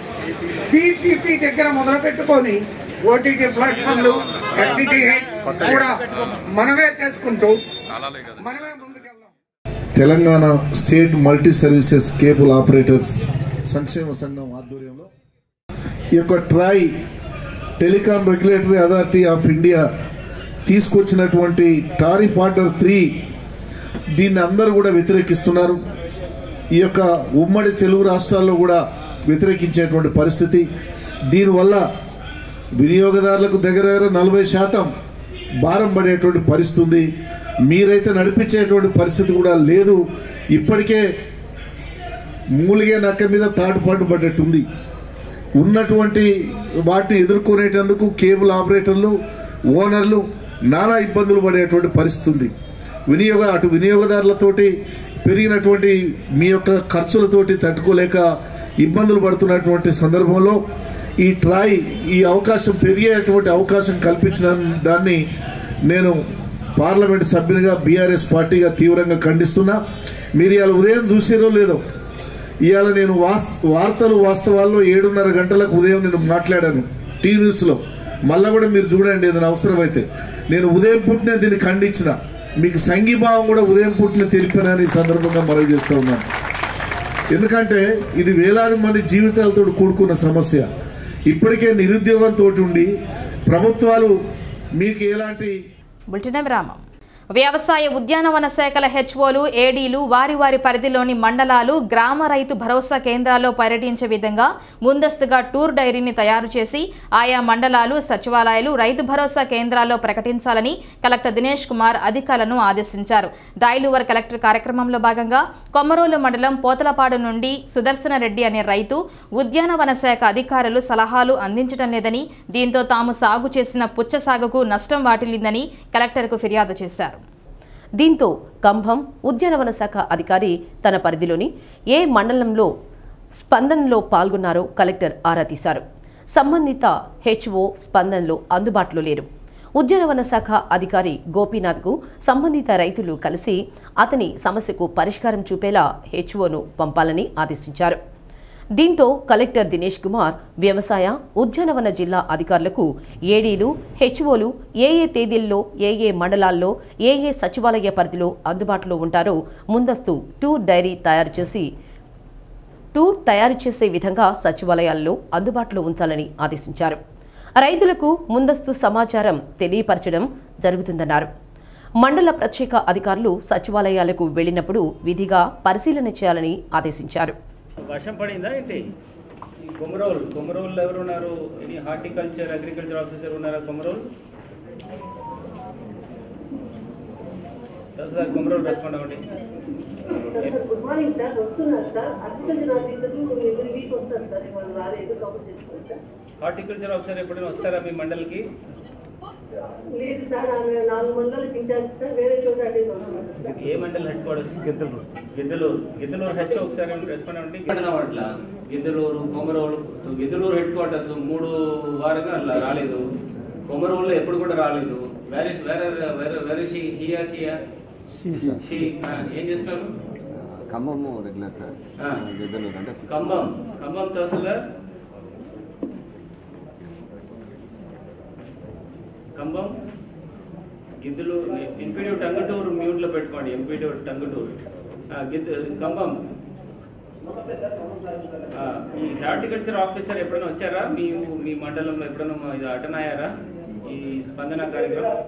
బీసీపీ దగ్గర మొదలు పెట్టుకొని ఓటీటీ ప్లాట్ఫామ్లు ఎఫ్టీటీహెచ్ కూడా మనమే చేసుకుంటూ మనమే ముందుకెళ్దాం Telangana state multi services cable operators సంక్షేమ సంఘం ఆధ్వర్యంలో ఈ యొక్క TRAI telecom regulatory authority of India తీసుకొచ్చినటువంటి టారిఫ్ ఆర్డర్ త్రీ దీన్ని అందరూ కూడా వ్యతిరేకిస్తున్నారు ఈ యొక్క ఉమ్మడి తెలుగు రాష్ట్రాల్లో కూడా వ్యతిరేకించేటువంటి పరిస్థితి దీనివల్ల వినియోగదారులకు దగ్గర దగ్గర నలభై శాతం భారం పడేటువంటి పరిస్థితి ఉంది మీరైతే నడిపించేటువంటి పరిస్థితి కూడా లేదు ఇప్పటికే మూలిగే నక్క మీద తాటుపాటు పడ్డట్టుంది ఉన్నటువంటి వాటిని ఎదుర్కొనేటందుకు కేబుల్ ఆపరేటర్లు ఓనర్లు నానా ఇబ్బందులు పడేటువంటి పరిస్థితి ఉంది వినియోగ అటు వినియోగదారులతోటి పెరిగినటువంటి మీ యొక్క ఖర్చులతోటి తట్టుకోలేక ఇబ్బందులు పడుతున్నటువంటి సందర్భంలో ఈ ట్రాయ్ ఈ అవకాశం పెరిగేటువంటి అవకాశం కల్పించిన దాన్ని నేను పార్లమెంట్ సభ్యునిగా బీఆర్ఎస్ పార్టీగా తీవ్రంగా ఖండిస్తున్నా మీరు ఇవాళ ఉదయం చూసిరో లేదో ఇవాళ నేను వాస్ వార్తలు వాస్తవాల్లో ఏడున్నర గంటలకు ఉదయం నేను మాట్లాడాను టీ న్యూస్లో మళ్ళా కూడా మీరు చూడండి ఏదైనా అవసరమైతే నేను ఉదయం పుట్టిన దీన్ని ఖండించిన మీకు సంఘీభావం కూడా ఉదయం పుట్టిన తెలిపినని ఈ సందర్భంగా మనవి చేస్తూ ఉన్నాను ఎందుకంటే ఇది వేలాది మంది జీవితాలతో కూడుకున్న సమస్య ఇప్పటికే నిరుద్యోగంతో ఉండి ప్రభుత్వాలు మీకు ఎలాంటి బులెటిన్ విరామం వ్యవసాయ ఉద్యానవన శాఖల హెచ్ఓలు ఏడీలు వారి వారి పరిధిలోని మండలాలు గ్రామ రైతు భరోసా కేంద్రాల్లో పర్యటించే విధంగా ముందస్తుగా టూర్ డైరీని తయారు చేసి ఆయా మండలాలు సచివాలయాలు రైతు భరోసా కేంద్రాల్లో ప్రకటించాలని కలెక్టర్ దినేష్ కుమార్ అధికారులను ఆదేశించారు డైలువర్ కలెక్టర్ కార్యక్రమంలో భాగంగా కొమ్మరోలు మండలం పోతలపాడు నుండి సుదర్శన రెడ్డి అనే రైతు ఉద్యానవన శాఖ అధికారులు సలహాలు అందించడం లేదని దీంతో తాము సాగు చేసిన పుచ్చ సాగుకు నష్టం వాటిల్లిందని కలెక్టర్కు ఫిర్యాదు చేశారు దీంతో కంభం ఉద్యానవన శాఖ అధికారి తన పరిధిలోని ఏ మండలంలో స్పందనలో పాల్గొన్నారో కలెక్టర్ ఆరా తీశారు సంబంధిత హెచ్ఓ స్పందనలో అందుబాటులో లేరు ఉద్యానవన శాఖ అధికారి గోపీనాథ్కు సంబంధిత రైతులు కలిసి అతని సమస్యకు పరిష్కారం చూపేలా హెచ్ఓను పంపాలని ఆదేశించారు దీంతో కలెక్టర్ దినేష్ కుమార్ వ్యవసాయ ఉద్యానవన జిల్లా అధికారులకు ఏడీలు హెచ్ఓలు ఏ ఏ తేదీల్లో ఏ ఏ మండలాల్లో ఏ ఏ సచివాలయ పరిధిలో అందుబాటులో ఉంటారో ముందస్తు టూర్ డైరీ తయారు చేసి టూర్ తయారు చేసే విధంగా సచివాలయాల్లో అందుబాటులో ఉంచాలని ఆదేశించారు రైతులకు ముందస్తు సమాచారం తెలియపరచడం జరుగుతుందన్నారు మండల ప్రత్యేక అధికారులు సచివాలయాలకు వెళ్లినప్పుడు విధిగా పరిశీలన చేయాలని ఆదేశించారు వర్షం పడిందా ఏంటి ఈ కొమరోల్ కొమరోల్ ఎవరు ఉన్నారు ఎనీ హార్టికల్చర్ అగ్రికల్చర్ ఆఫీసర్ ఉన్నారా కొమరోల్ తహసీల్దార్ కొమరోల్ రెస్పాండ్ అవ్వండి గుడ్ మార్నింగ్ సార్ వస్తున్నారు సార్ అగ్రికల్చర్ ఆఫీసర్లు ఎవ్రీ వీక్ వస్తారు సార్ ఇవాళ రాలేదు కవర్ చేసుకోవచ్చు సార్ హార్టికల్చర్ ఆఫీసర్ ఎప్పుడైనా వస్తారా మీ మండలికి లేదు సార్ ఆమె నాలుగు మండలకు ఇన్ఛార్జ్ సార్ వేరే చోట అటెండ్ అవుతున్నారు సార్ ఏ మండల్ హెడ్ క్వార్టర్స్ గిద్దలూరు గిద్దలూరు గిద్దలూరు హెచ్ ఒకసారి రెస్పాండ్ అవ్వండి పడినవాట్ల గిద్దలూరు కొమరోలు గిద్దలూరు హెడ్ క్వార్టర్స్ మూడు వారుగా అట్లా రాలేదు కొమరోలు ఎప్పుడు కూడా రాలేదు వేరే వేరే వేరే వేరే షీ హియా షియా షీ ఆ, ఏం చేస్తున్నారు ఖమ్మము రెగ్యులర్ సార్ ఆ. గిద్దలూరు అంటే ఖమ్మం ఖమ్మం తహసీల్దార్ ఖమ్మం గిద్దలు ఎంపీడీ టంగుటూరు మ్యూట్లో పెట్టుకోండి ఎంపీడీ టంగుటూరు ఆ, గిద్ద ఖమ్మం ఆ, ఈ హార్టికల్చర్ ఆఫీసర్ ఎప్పుడైనా వచ్చారా మీ మీ మండలంలో ఎప్పుడైనా మా- ఇది అటెండ్ అయ్యారా ఈ స్పందన కార్యక్రమం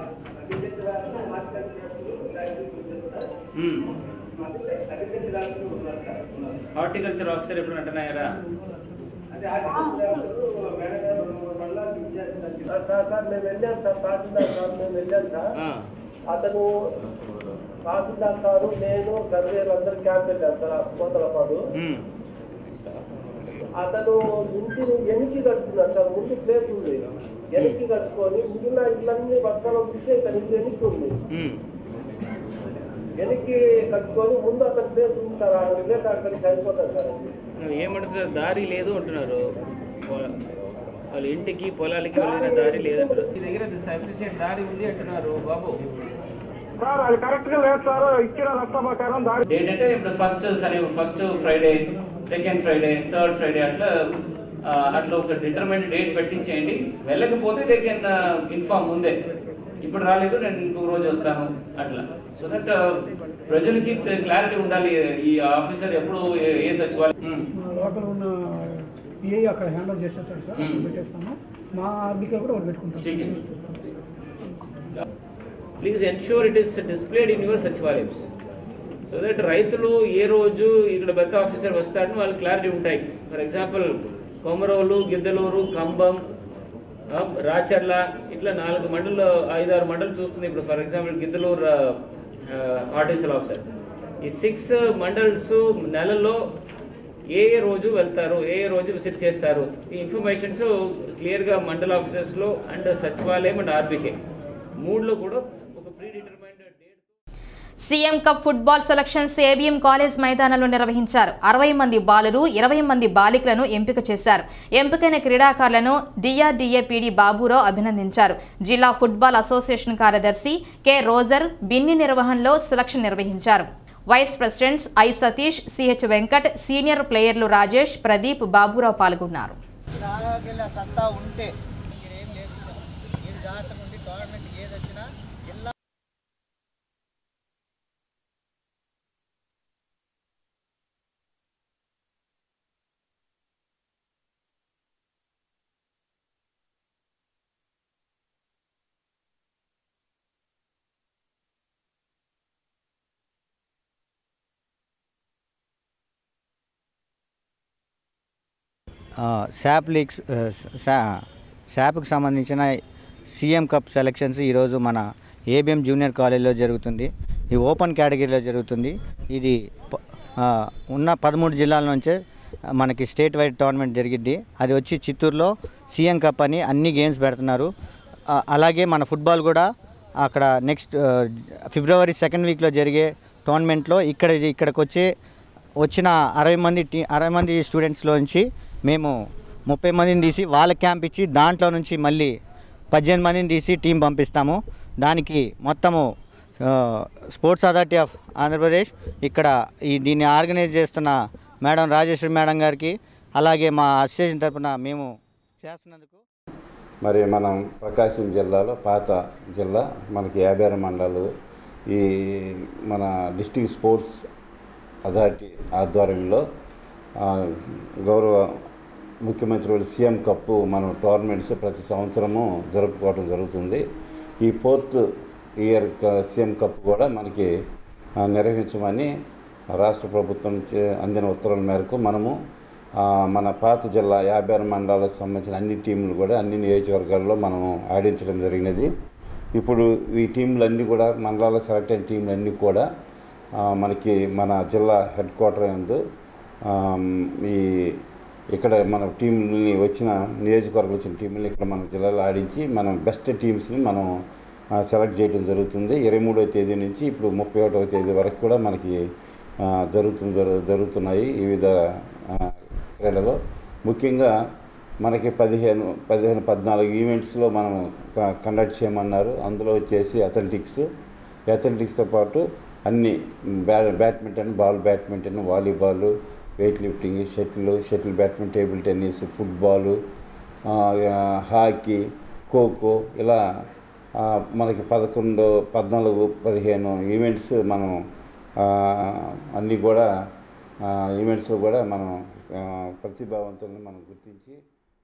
మ్మ్. హార్టికల్చర్ ఆఫీసర్ ఎప్పుడైనా అటెండ్ అయ్యారా సార్ సార్ మేము వెళ్ళాం సార్ తహసీల్దార్ సార్ మేము వెళ్ళాం సార్ ఆ. అతను తహసీల్దార్ సారు నేను సర్వేలు అందరు క్యాంప్ వెళ్ళాం సార్ ఆ కోతలపాడు మ్మ్. అతను ఇంటిని వెనక్కి కట్టుకున్నాడు సార్ ముందు ప్లేస్ ఉంది వెనక్కి కట్టుకొని మిగిలిన ఇళ్ళన్నీ వర్షాలు చూస్తే ఇతను ఇల్లు వెనక్కి ఉంది మ్మ్. వెనక్కి కట్టుకొని ముందు అతని ప్లేస్ ఉంది సార్ ఆ ప్లేస్ అక్కడికి సరిపోతుంది సార్ ఏమంటున్నారు దారి లేదు అంటున్నారు పొ- వాళ్ళ ఇంటికి పొలాలకి వెళ్ళిన దారి లేదు అంటున్నారు. మీ దగ్గర సఫిషియెంట్ దారి ఉంది అంటున్నారు బాబు సార్ అది కరెక్ట్ గా లేదు సార్ ఇచ్చిన రస్తా ప్రకారం దారి డేట్ అంటే ఇప్పుడు ఫస్ట్ సరే first Friday second Friday third Friday అట్లా ఆ, అట్లా ఒక డిటర్మెంట్ డేట్ పెట్టించేయండి వెళ్ళకపోతే దే కెన్ ఇన్ఫార్మ్ ముందే ఇప్పుడు రాలేదు నేను ఇంకొక రోజు వస్తాను అట్లా సో దట్ ప్రజలకి క్లారిటీ ఉండాలి ఈ ఆఫీసర్ ఎప్పుడు ఏ- ఏ సచివాలయం మా లోకల్ ఉన్న పిఐ అక్కడ హ్యాండిల్ చేసేస్తాడు సార్ అక్కడ పెట్టేస్తాము మా ఆర్బీకే కూడా ఒకటి పెట్టుకుంటాం please ensure it is displayed in your సచివాలయమ్స్ సో దట్ రైతులు ఏ రోజు ఇక్కడ బెత్త ఆఫీసర్ వస్తారని వాళ్ళకి క్లారిటీ ఉంటాయి ఫర్ ఎగ్జాంపుల్ కొమరోలు గిద్దలూరు కంబం ఆ, రాచర్ల ఇట్లా నాలుగు మండలు ఐదారు మండలు చూస్తుంది ఇప్పుడు for example Giddalur artificial officer ఈ సిక్స్ మండల్స్ నెలలో ఏ ఏ రోజు వెళ్తారు ఏ ఏ రోజు విజిట్ చేస్తారు ఈ ఇన్ఫర్మేషన్స్ క్లియర్గా మండల ఆఫీసర్స్లో అండ్ సచివాలయం అండ్ ఆర్బీకే మూడులో కూడా ఒక predetermined CM cup football selections ABM college మైదానంలో నిర్వహించారు అరవై మంది బాలురు ఇరవై మంది బాలికలను ఎంపిక చేశారు ఎంపికైన క్రీడాకారులను డిఆర్డీఏ పీడీ బాబురావు అభినందించారు జిల్లా ఫుట్బాల్ అసోసియేషన్ కార్యదర్శి కె రోజర్ బిన్ని నిర్వహణలో సెలక్షన్ నిర్వహించారు vice presidents I Satish CH Venkat senior ప్లేయర్లు రాజేష్ ప్రదీప్ బాబురావు పాల్గొన్నారు రాగల సత్తా ఉంటే ఇక్కడ ఏం లేదు సార్ మీరు జాగ్రత్తగా ఉండి గవర్నమెంట్ ఏది వచ్చినా జిల్లా శాప్ లీగ్స్ శాప్కి సంబంధించిన సీఎం కప్ సెలక్షన్స్ ఈరోజు మన ఏబిఎం జూనియర్ కాలేజీలో జరుగుతుంది ఈ ఓపెన్ కేటగిరీలో జరుగుతుంది ఇది ప- ఆ, ఉన్న పదమూడు జిల్లాల నుంచే మనకి స్టేట్ వైడ్ టోర్నమెంట్ జరిగిద్ది అది వచ్చి చిత్తూరులో సీఎం కప్ అని అన్ని గేమ్స్ పెడుతున్నారు ఆ, అలాగే మన ఫుట్బాల్ కూడా అక్కడ నెక్స్ట్ ఫిబ్రవరి సెకండ్ వీక్లో జరిగే టోర్నమెంట్లో ఇక్కడ ఇక్కడికి వచ్చే వచ్చిన అరవై మంది టీ అరవై మంది స్టూడెంట్స్లో నుంచి మేము ముప్పై మందిని తీసి వాళ్ళ క్యాంప్ ఇచ్చి దాంట్లో నుంచి మళ్ళీ పద్దెనిమిది మందిని తీసి టీం పంపిస్తాము దానికి మొత్తము ఆ, స్పోర్ట్స్ అథారిటీ ఆఫ్ ఆంధ్రప్రదేశ్ ఇక్కడ ఈ దీన్ని ఆర్గనైజ్ చేస్తున్న మేడం రాజేశ్వరి మేడం గారికి అలాగే మా అసోసియేషన్ తరపున మేము చేస్తున్నందుకు మరి మనం ప్రకాశం జిల్లాలో పాత జిల్లా మనకి యాభై ఆరు మండలాలు ఈ మన డిస్టిక్ స్పోర్ట్స్ అథారిటీ ఆధ్వర్యంలో ఆ, గౌరవ ముఖ్యమంత్రి వారి సీఎం కప్పు మనం టోర్నమెంట్స్ ప్రతి సంవత్సరము జరుపుకోవడం జరుగుతుంది ఈ ఫోర్త్ ఇయర్ క- సీఎం కప్ కూడా మనకి ఆ, నిర్వహించమని రాష్ట్ర ప్రభుత్వం నుంచి అందిన ఉత్తర్వుల మేరకు మనము ఆ, మన పాత జిల్లా యాభై ఆరు మండలాలకు సంబంధించిన అన్ని టీంలు కూడా అన్ని నియోజకవర్గాల్లో మనము ఆడించడం జరిగినది ఇప్పుడు ఈ టీంలు అన్నీ కూడా మండలాల సెలెక్ట్ అయిన టీంలు అన్నీ కూడా ఆ, మనకి మన జిల్లా హెడ్ క్వార్టర్ యందు ఆమ్, ఈ ఇక్కడ మన టీంని వచ్చిన నియోజకవర్గం వచ్చిన టీంని ఇక్కడ మన జిల్లాలో ఆడించి మనం బెస్ట్ టీమ్స్ని మనం ఆ, సెలెక్ట్ చేయడం జరుగుతుంది ఇరవై మూడవ తేదీ నుంచి ఇప్పుడు ముప్పై ఒకటవ తేదీ వరకు కూడా మనకి ఆ, జరుగుతుంది జరు- జరుగుతున్నాయి వివిధ ఆ, క్రీడలు ముఖ్యంగా మనకి పదిహేను పదిహేను పద్నాలుగు ఈవెంట్స్లో మనం క- కండక్ట్ చేయమన్నారు అందులో వచ్చేసి అథ్లెటిక్స్ అథ్లెటిక్స్తో పాటు అన్ని బ్యా badminton ball badminton volleyball weightlifting shuttle shuttle badminton table tennis football ఆ, ఆ, హాకీ ఖోఖో ఇలా ఆ, మనకి పదకొండు పద్నాలుగు పదిహేను ఈవెంట్స్ మనం ఆ, అన్నీ కూడా ఆ, ఈవెంట్స్లో కూడా మనం ఆ, ప్రతిభావంతులను మనం గుర్తించి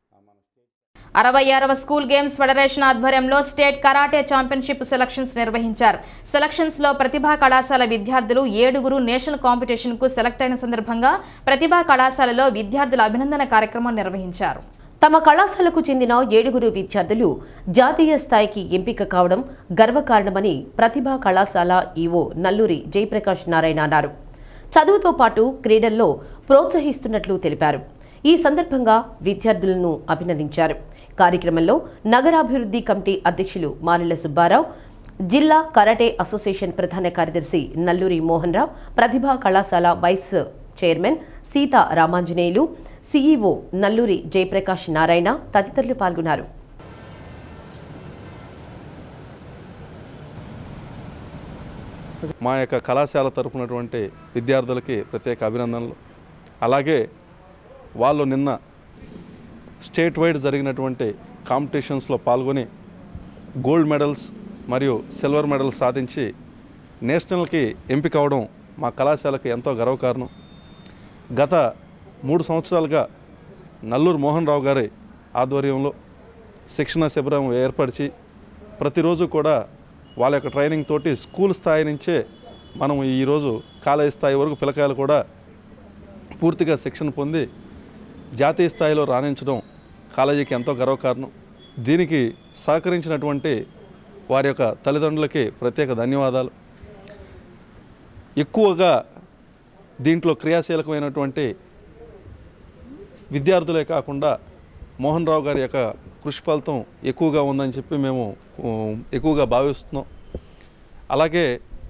అరవై ఆరవ స్కూల్ గేమ్స్ ఫెడరేషన్ ఆధ్వర్యంలో స్టేట్ కరాటే ఛాంపియన్షిప్ సెలక్షన్స్ నిర్వహించారు సెలక్షన్స్ లో ప్రతిభా కళాశాల విద్యార్థులు ఏడుగురు నేషనల్ కాంపిటీషన్ కు సెలెక్ట్ అయిన సందర్భంగా ప్రతిభా కళాశాలలో విద్యార్థుల అభినందన కార్యక్రమం నిర్వహించారు తమ కళాశాలకు చెందిన ఏడుగురు విద్యార్థులు జాతీయ స్థాయికి ఎంపిక కావడం గర్వకారణమని ప్రతిభా కళాశాల ఈవో నల్లూరి జయప్రకాష్ నారాయణ అన్నారు చదువుతో పాటు క్రీడల్లో ప్రోత్సహిస్తున్నట్లు తెలిపారు ఈ సందర్భంగా విద్యార్థులను అభినందించారు కార్యక్రమంలో నగరాభివృద్ధి కమిటీ అధ్యక్షులు మారెల సుబ్బారావు జిల్లా కరాటే అసోసియేషన్ ప్రధాన కార్యదర్శి నల్లూరి మోహన్ రావు ప్రతిభా కళాశాల vice chairman Seetha Ramanjaneyulu CEO Nalluri Jayaprakash Narayana తదితరులు పాల్గొన్నారు మా యొక్క కళాశాల తరపునటువంటి విద్యార్థులకి ప్రత్యేక అభినందనలు అలాగే వాళ్ళు నిన్న స్టేట్ వైడ్ జరిగినటువంటి కాంపిటీషన్స్లో పాల్గొని గోల్డ్ మెడల్స్ మరియు సిల్వర్ మెడల్స్ సాధించి నేషనల్కి ఎంపిక అవడం మా కళాశాలకు ఎంతో గర్వకారణం గత మూడు సంవత్సరాలుగా నల్లూరు మోహన్ రావు గారి ఆధ్వర్యంలో శిక్షణ శిబిరం ఏర్పరిచి ప్రతిరోజు కూడా వాళ్ళ యొక్క ట్రైనింగ్ తోటి స్కూల్ స్థాయి నుంచే మనం ఈరోజు కాలేజ్ స్థాయి వరకు పిల్లకాయలు కూడా పూర్తిగా శిక్షణ పొంది జాతీయ స్థాయిలో రాణించడం కాలేజీకి ఎంతో గర్వకారణం దీనికి సహకరించినటువంటి వారి యొక్క తల్లిదండ్రులకి ప్రత్యేక ధన్యవాదాలు ఎక్కువగా దీంట్లో క్రియాశీలకమైనటువంటి విద్యార్థులే కాకుండా మోహన్ రావు గారి యొక్క కృషి ఫలితం ఎక్కువగా ఉందని చెప్పి మేము ఉమ్, ఎక్కువగా భావిస్తున్నాం అలాగే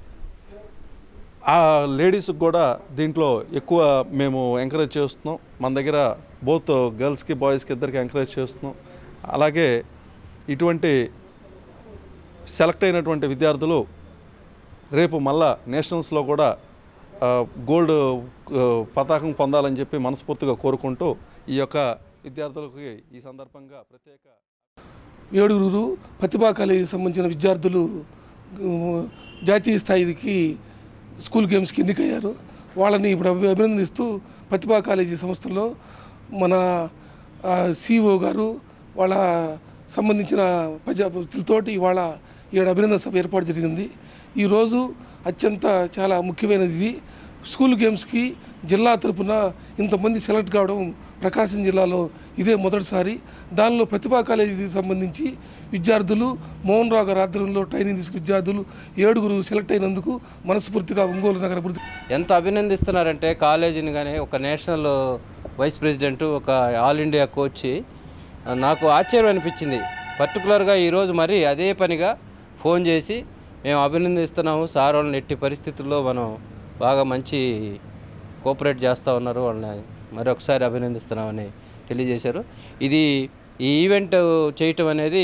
ఆ లేడీస్కి కూడా దీంట్లో ఎక్కువ మేము ఎంకరేజ్ చేస్తున్నాం మన దగ్గర బోత్ గర్ల్స్కి బాయ్స్కి ఇద్దరికి ఎంకరేజ్ చేస్తున్నాం అలాగే ఇటువంటి సెలెక్ట్ అయినటువంటి విద్యార్థులు రేపు మళ్ళా నేషనల్స్లో కూడా ఆ, గోల్డ్ ఆ, పతాకం పొందాలని చెప్పి మనస్ఫూర్తిగా కోరుకుంటూ ఈ యొక్క విద్యార్థులకి ఈ సందర్భంగా ప్రత్యేక ఏడుగురు ప్రతిభా కాలేజీకి సంబంధించిన విద్యార్థులు ఉమ్, జాతీయ స్థాయికి స్కూల్ గేమ్స్కి ఎన్నికయ్యారు వాళ్ళని ఇప్పుడు అభి- అభినందిస్తూ ప్రతిభా కాలేజీ సంస్థలో మన సిఇఓ గారు వాళ్ళ సంబంధించిన ప్రజాప్రతినిధులతోటి ఇవాళ ఈడ అభినందన సభ ఏర్పాటు జరిగింది ఈరోజు అత్యంత చాలా ముఖ్యమైనది ఇది స్కూల్ గేమ్స్కి జిల్లా తరపున ఇంతమంది సెలెక్ట్ కావడం ప్రకాశం జిల్లాలో ఇదే మొదటిసారి దానిలో ప్రతిభా కాలేజీకి సంబంధించి విద్యార్థులు మోహన్ రావు గారి ఆధ్వర్యంలో ట్రైనింగ్ తీసుకున్న విద్యార్థులు ఏడుగురు సెలెక్ట్ అయినందుకు మనస్ఫూర్తిగా ఒంగోలు నగర అభివృద్ధి ఎంత అభినందిస్తున్నారంటే కాలేజీని కానీ ఒక నేషనల్ వైస్ ప్రెసిడెంట్ ఒక ఆల్ ఇండియా కోచ్ నాకు ఆశ్చర్యం అనిపించింది పర్టికులర్గా ఈరోజు మరి అదే పనిగా ఫోన్ చేసి మేము అభినందిస్తున్నాము సార్ వాళ్ళని ఎట్టి పరిస్థితుల్లో మనం బాగా మంచి కోఆపరేట్ చేస్తూ ఉన్నారు వాళ్ళని మరొకసారి అభినందిస్తున్నామని తెలియజేశారు ఇది ఈ ఈవెంట్ చేయటం అనేది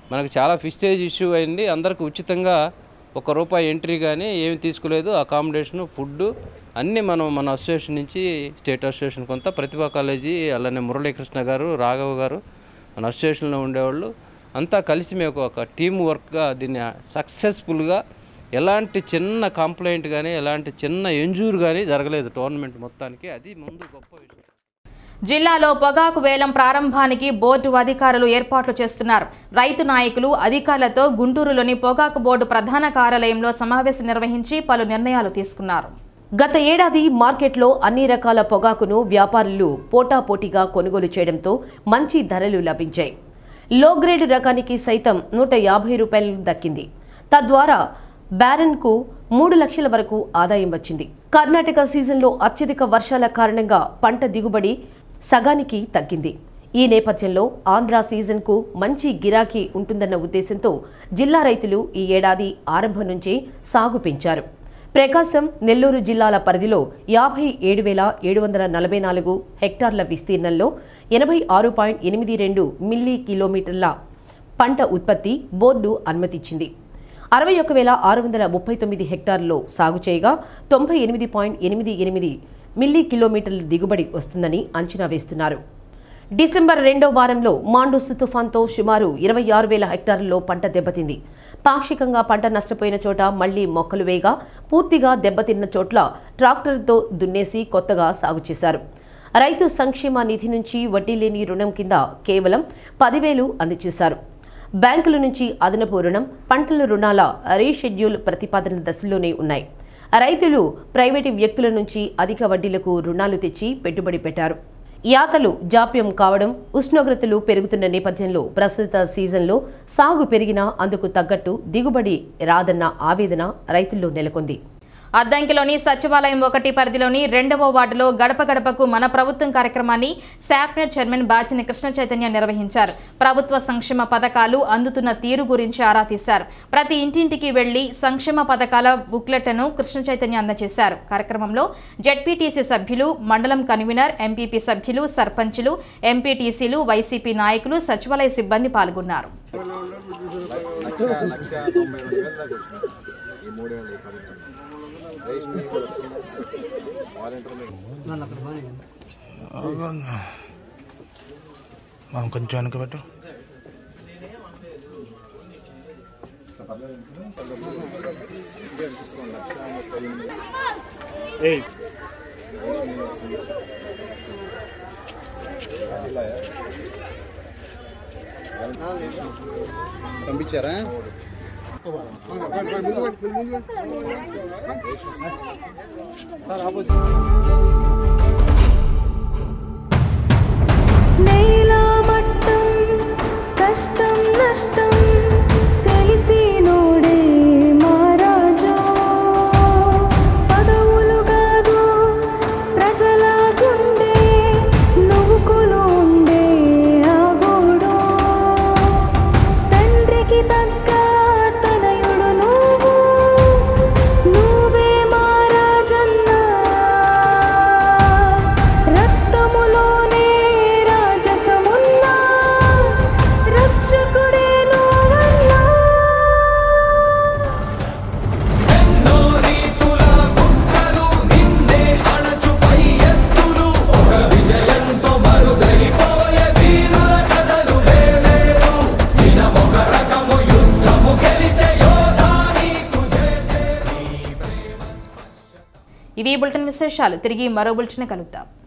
మనకు చాలా ఫిస్టేజ్ ఇష్యూ అయింది అందరికి ఉచితంగా ఒక రూపాయి ఎంట్రీ కానీ ఏమి తీసుకోలేదు అకామిడేషను ఫుడ్ అన్నీ మనం మన అసోసియేషన్ నుంచి స్టేట్ అసోసియేషన్ కొంత ప్రతిభా కాలేజీ అలానే మురళీకృష్ణ గారు రాఘవ గారు మన అసోసియేషన్లో ఉండేవాళ్ళు అంతా కలిసి మేము ఒక టీం వర్క్గా దీన్ని సక్సెస్ఫుల్గా ఎలాంటి చిన్న కంప్లైంట్ కానీ ఎలాంటి చిన్న ఎంజూర్ కానీ జరగలేదు టోర్నమెంట్ మొత్తానికి అది ముందు గొప్ప విషయం జిల్లాలో పొగాకు వేలం ప్రారంభానికి బోర్డు అధికారులు ఏర్పాట్లు చేస్తున్నారు రైతు నాయకులు అధికారులతో గుంటూరులోని పొగాకు బోర్డు ప్రధాన కార్యాలయంలో సమావేశం నిర్వహించి పలు నిర్ణయాలు తీసుకున్నారు గత ఏడాది మార్కెట్లో అన్ని రకాల పొగాకును వ్యాపారులు పోటాపోటీగా కొనుగోలు చేయడంతో మంచి ధరలు లభించాయి లో గ్రేడ్ రకానికి సైతం నూట యాభై రూపాయలు దక్కింది తద్వారా బ్యారన్కు మూడు లక్షల వరకు ఆదాయం వచ్చింది కర్ణాటక సీజన్లో అత్యధిక వర్షాల కారణంగా పంట దిగుబడి సగానికి తగ్గింది ఈ నేపథ్యంలో ఆంధ్ర సీజన్కు మంచి గిరాకీ ఉంటుందన్న ఉద్దేశంతో జిల్లా రైతులు ఈ ఏడాది ఆరంభం నుంచే సాగు పెంచారు ప్రకాశం నెల్లూరు జిల్లాల పరిధిలో యాభై ఏడు వేల ఏడు వందల నలభై నాలుగు హెక్టార్ల విస్తీర్ణంలో ఎనభై ఆరు పాయింట్ ఎనిమిది రెండు మిల్లీ కిలోమీటర్ల పంట ఉత్పత్తి బోర్డు అనుమతిచ్చింది అరవై ఒక వేల ఆరు వందల ముప్పై తొమ్మిది హెక్టార్లలో సాగు చేయగా తొంభై ఎనిమిది పాయింట్ ఎనిమిది ఎనిమిది మిల్లీ కిలోమీటర్ల దిగుబడి వస్తుందని అంచనా వేస్తున్నారు డిసెంబర్ రెండో వారంలో మాండూసు తుఫాన్తో సుమారు ఇరవై ఆరు వేల హెక్టార్లలో పంట దెబ్బతింది పాక్షికంగా పంట నష్టపోయిన చోట మళ్లీ మొక్కలు వేయగా పూర్తిగా దెబ్బతిన్న చోట్ల ట్రాక్టర్తో దున్నేసి కొత్తగా సాగు చేశారు రైతు సంక్షేమ నిధి నుంచి వడ్డీ లేని రుణం కింద కేవలం పదివేలు అందజేశారు బ్యాంకుల నుంచి అదనపు రుణం పంటల రుణాల రీషెడ్యూల్ ప్రతిపాదన దశలోనే ఉన్నాయి రైతులు ప్రైవేటు వ్యక్తుల నుంచి అధిక వడ్డీలకు రుణాలు తెచ్చి పెట్టుబడి పెట్టారు యాతలు జాప్యం కావడం ఉష్ణోగ్రతలు పెరుగుతున్న నేపథ్యంలో ప్రస్తుత సీజన్లో సాగు పెరిగినా అందుకు తగ్గట్టు దిగుబడి రాదన్న ఆవేదన రైతుల్లో నెలకొంది అద్దంకిలోని సచివాలయం ఒకటి పరిధిలోని రెండవ వార్డులో గడప గడపకు మన ప్రభుత్వం కార్యక్రమాన్ని శాప్నెట్ చైర్మన్ బాచిని కృష్ణ చైతన్య నిర్వహించారు ప్రభుత్వ సంక్షేమ పథకాలు అందుతున్న తీరు గురించి ఆరా తీశారు ప్రతి ఇంటింటికి వెళ్లి సంక్షేమ పథకాల బుక్లెట్లను కృష్ణ చైతన్య అందజేశారు కార్యక్రమంలో జెడ్పీటీసీ సభ్యులు మండలం కన్వీనర్ ఎంపీపీ సభ్యులు సర్పంచులు ఎంపీటీసీలు వైసీపీ నాయకులు సచివాలయ సిబ్బంది పాల్గొన్నారు మనం కొంచెం వెనక పెట్టు పంపించారా నేలమట్టం కష్టం నష్టం తెలిసినోడే మహారాజు పదవులు కాదు ప్రజల గుండె నువ్వుకులు ఉండే ఆగోడు తండ్రికి తగ్గ తనయుడు నువ్వు నువ్వే మహారాజన్నా రక్తములోనే రాజసమున్నా రక్షకుడే నువ్వన్నా ఇవి బులెటిన్ విశేషాలు తిరిగి మరో బులెటిన్ కలుద్దాం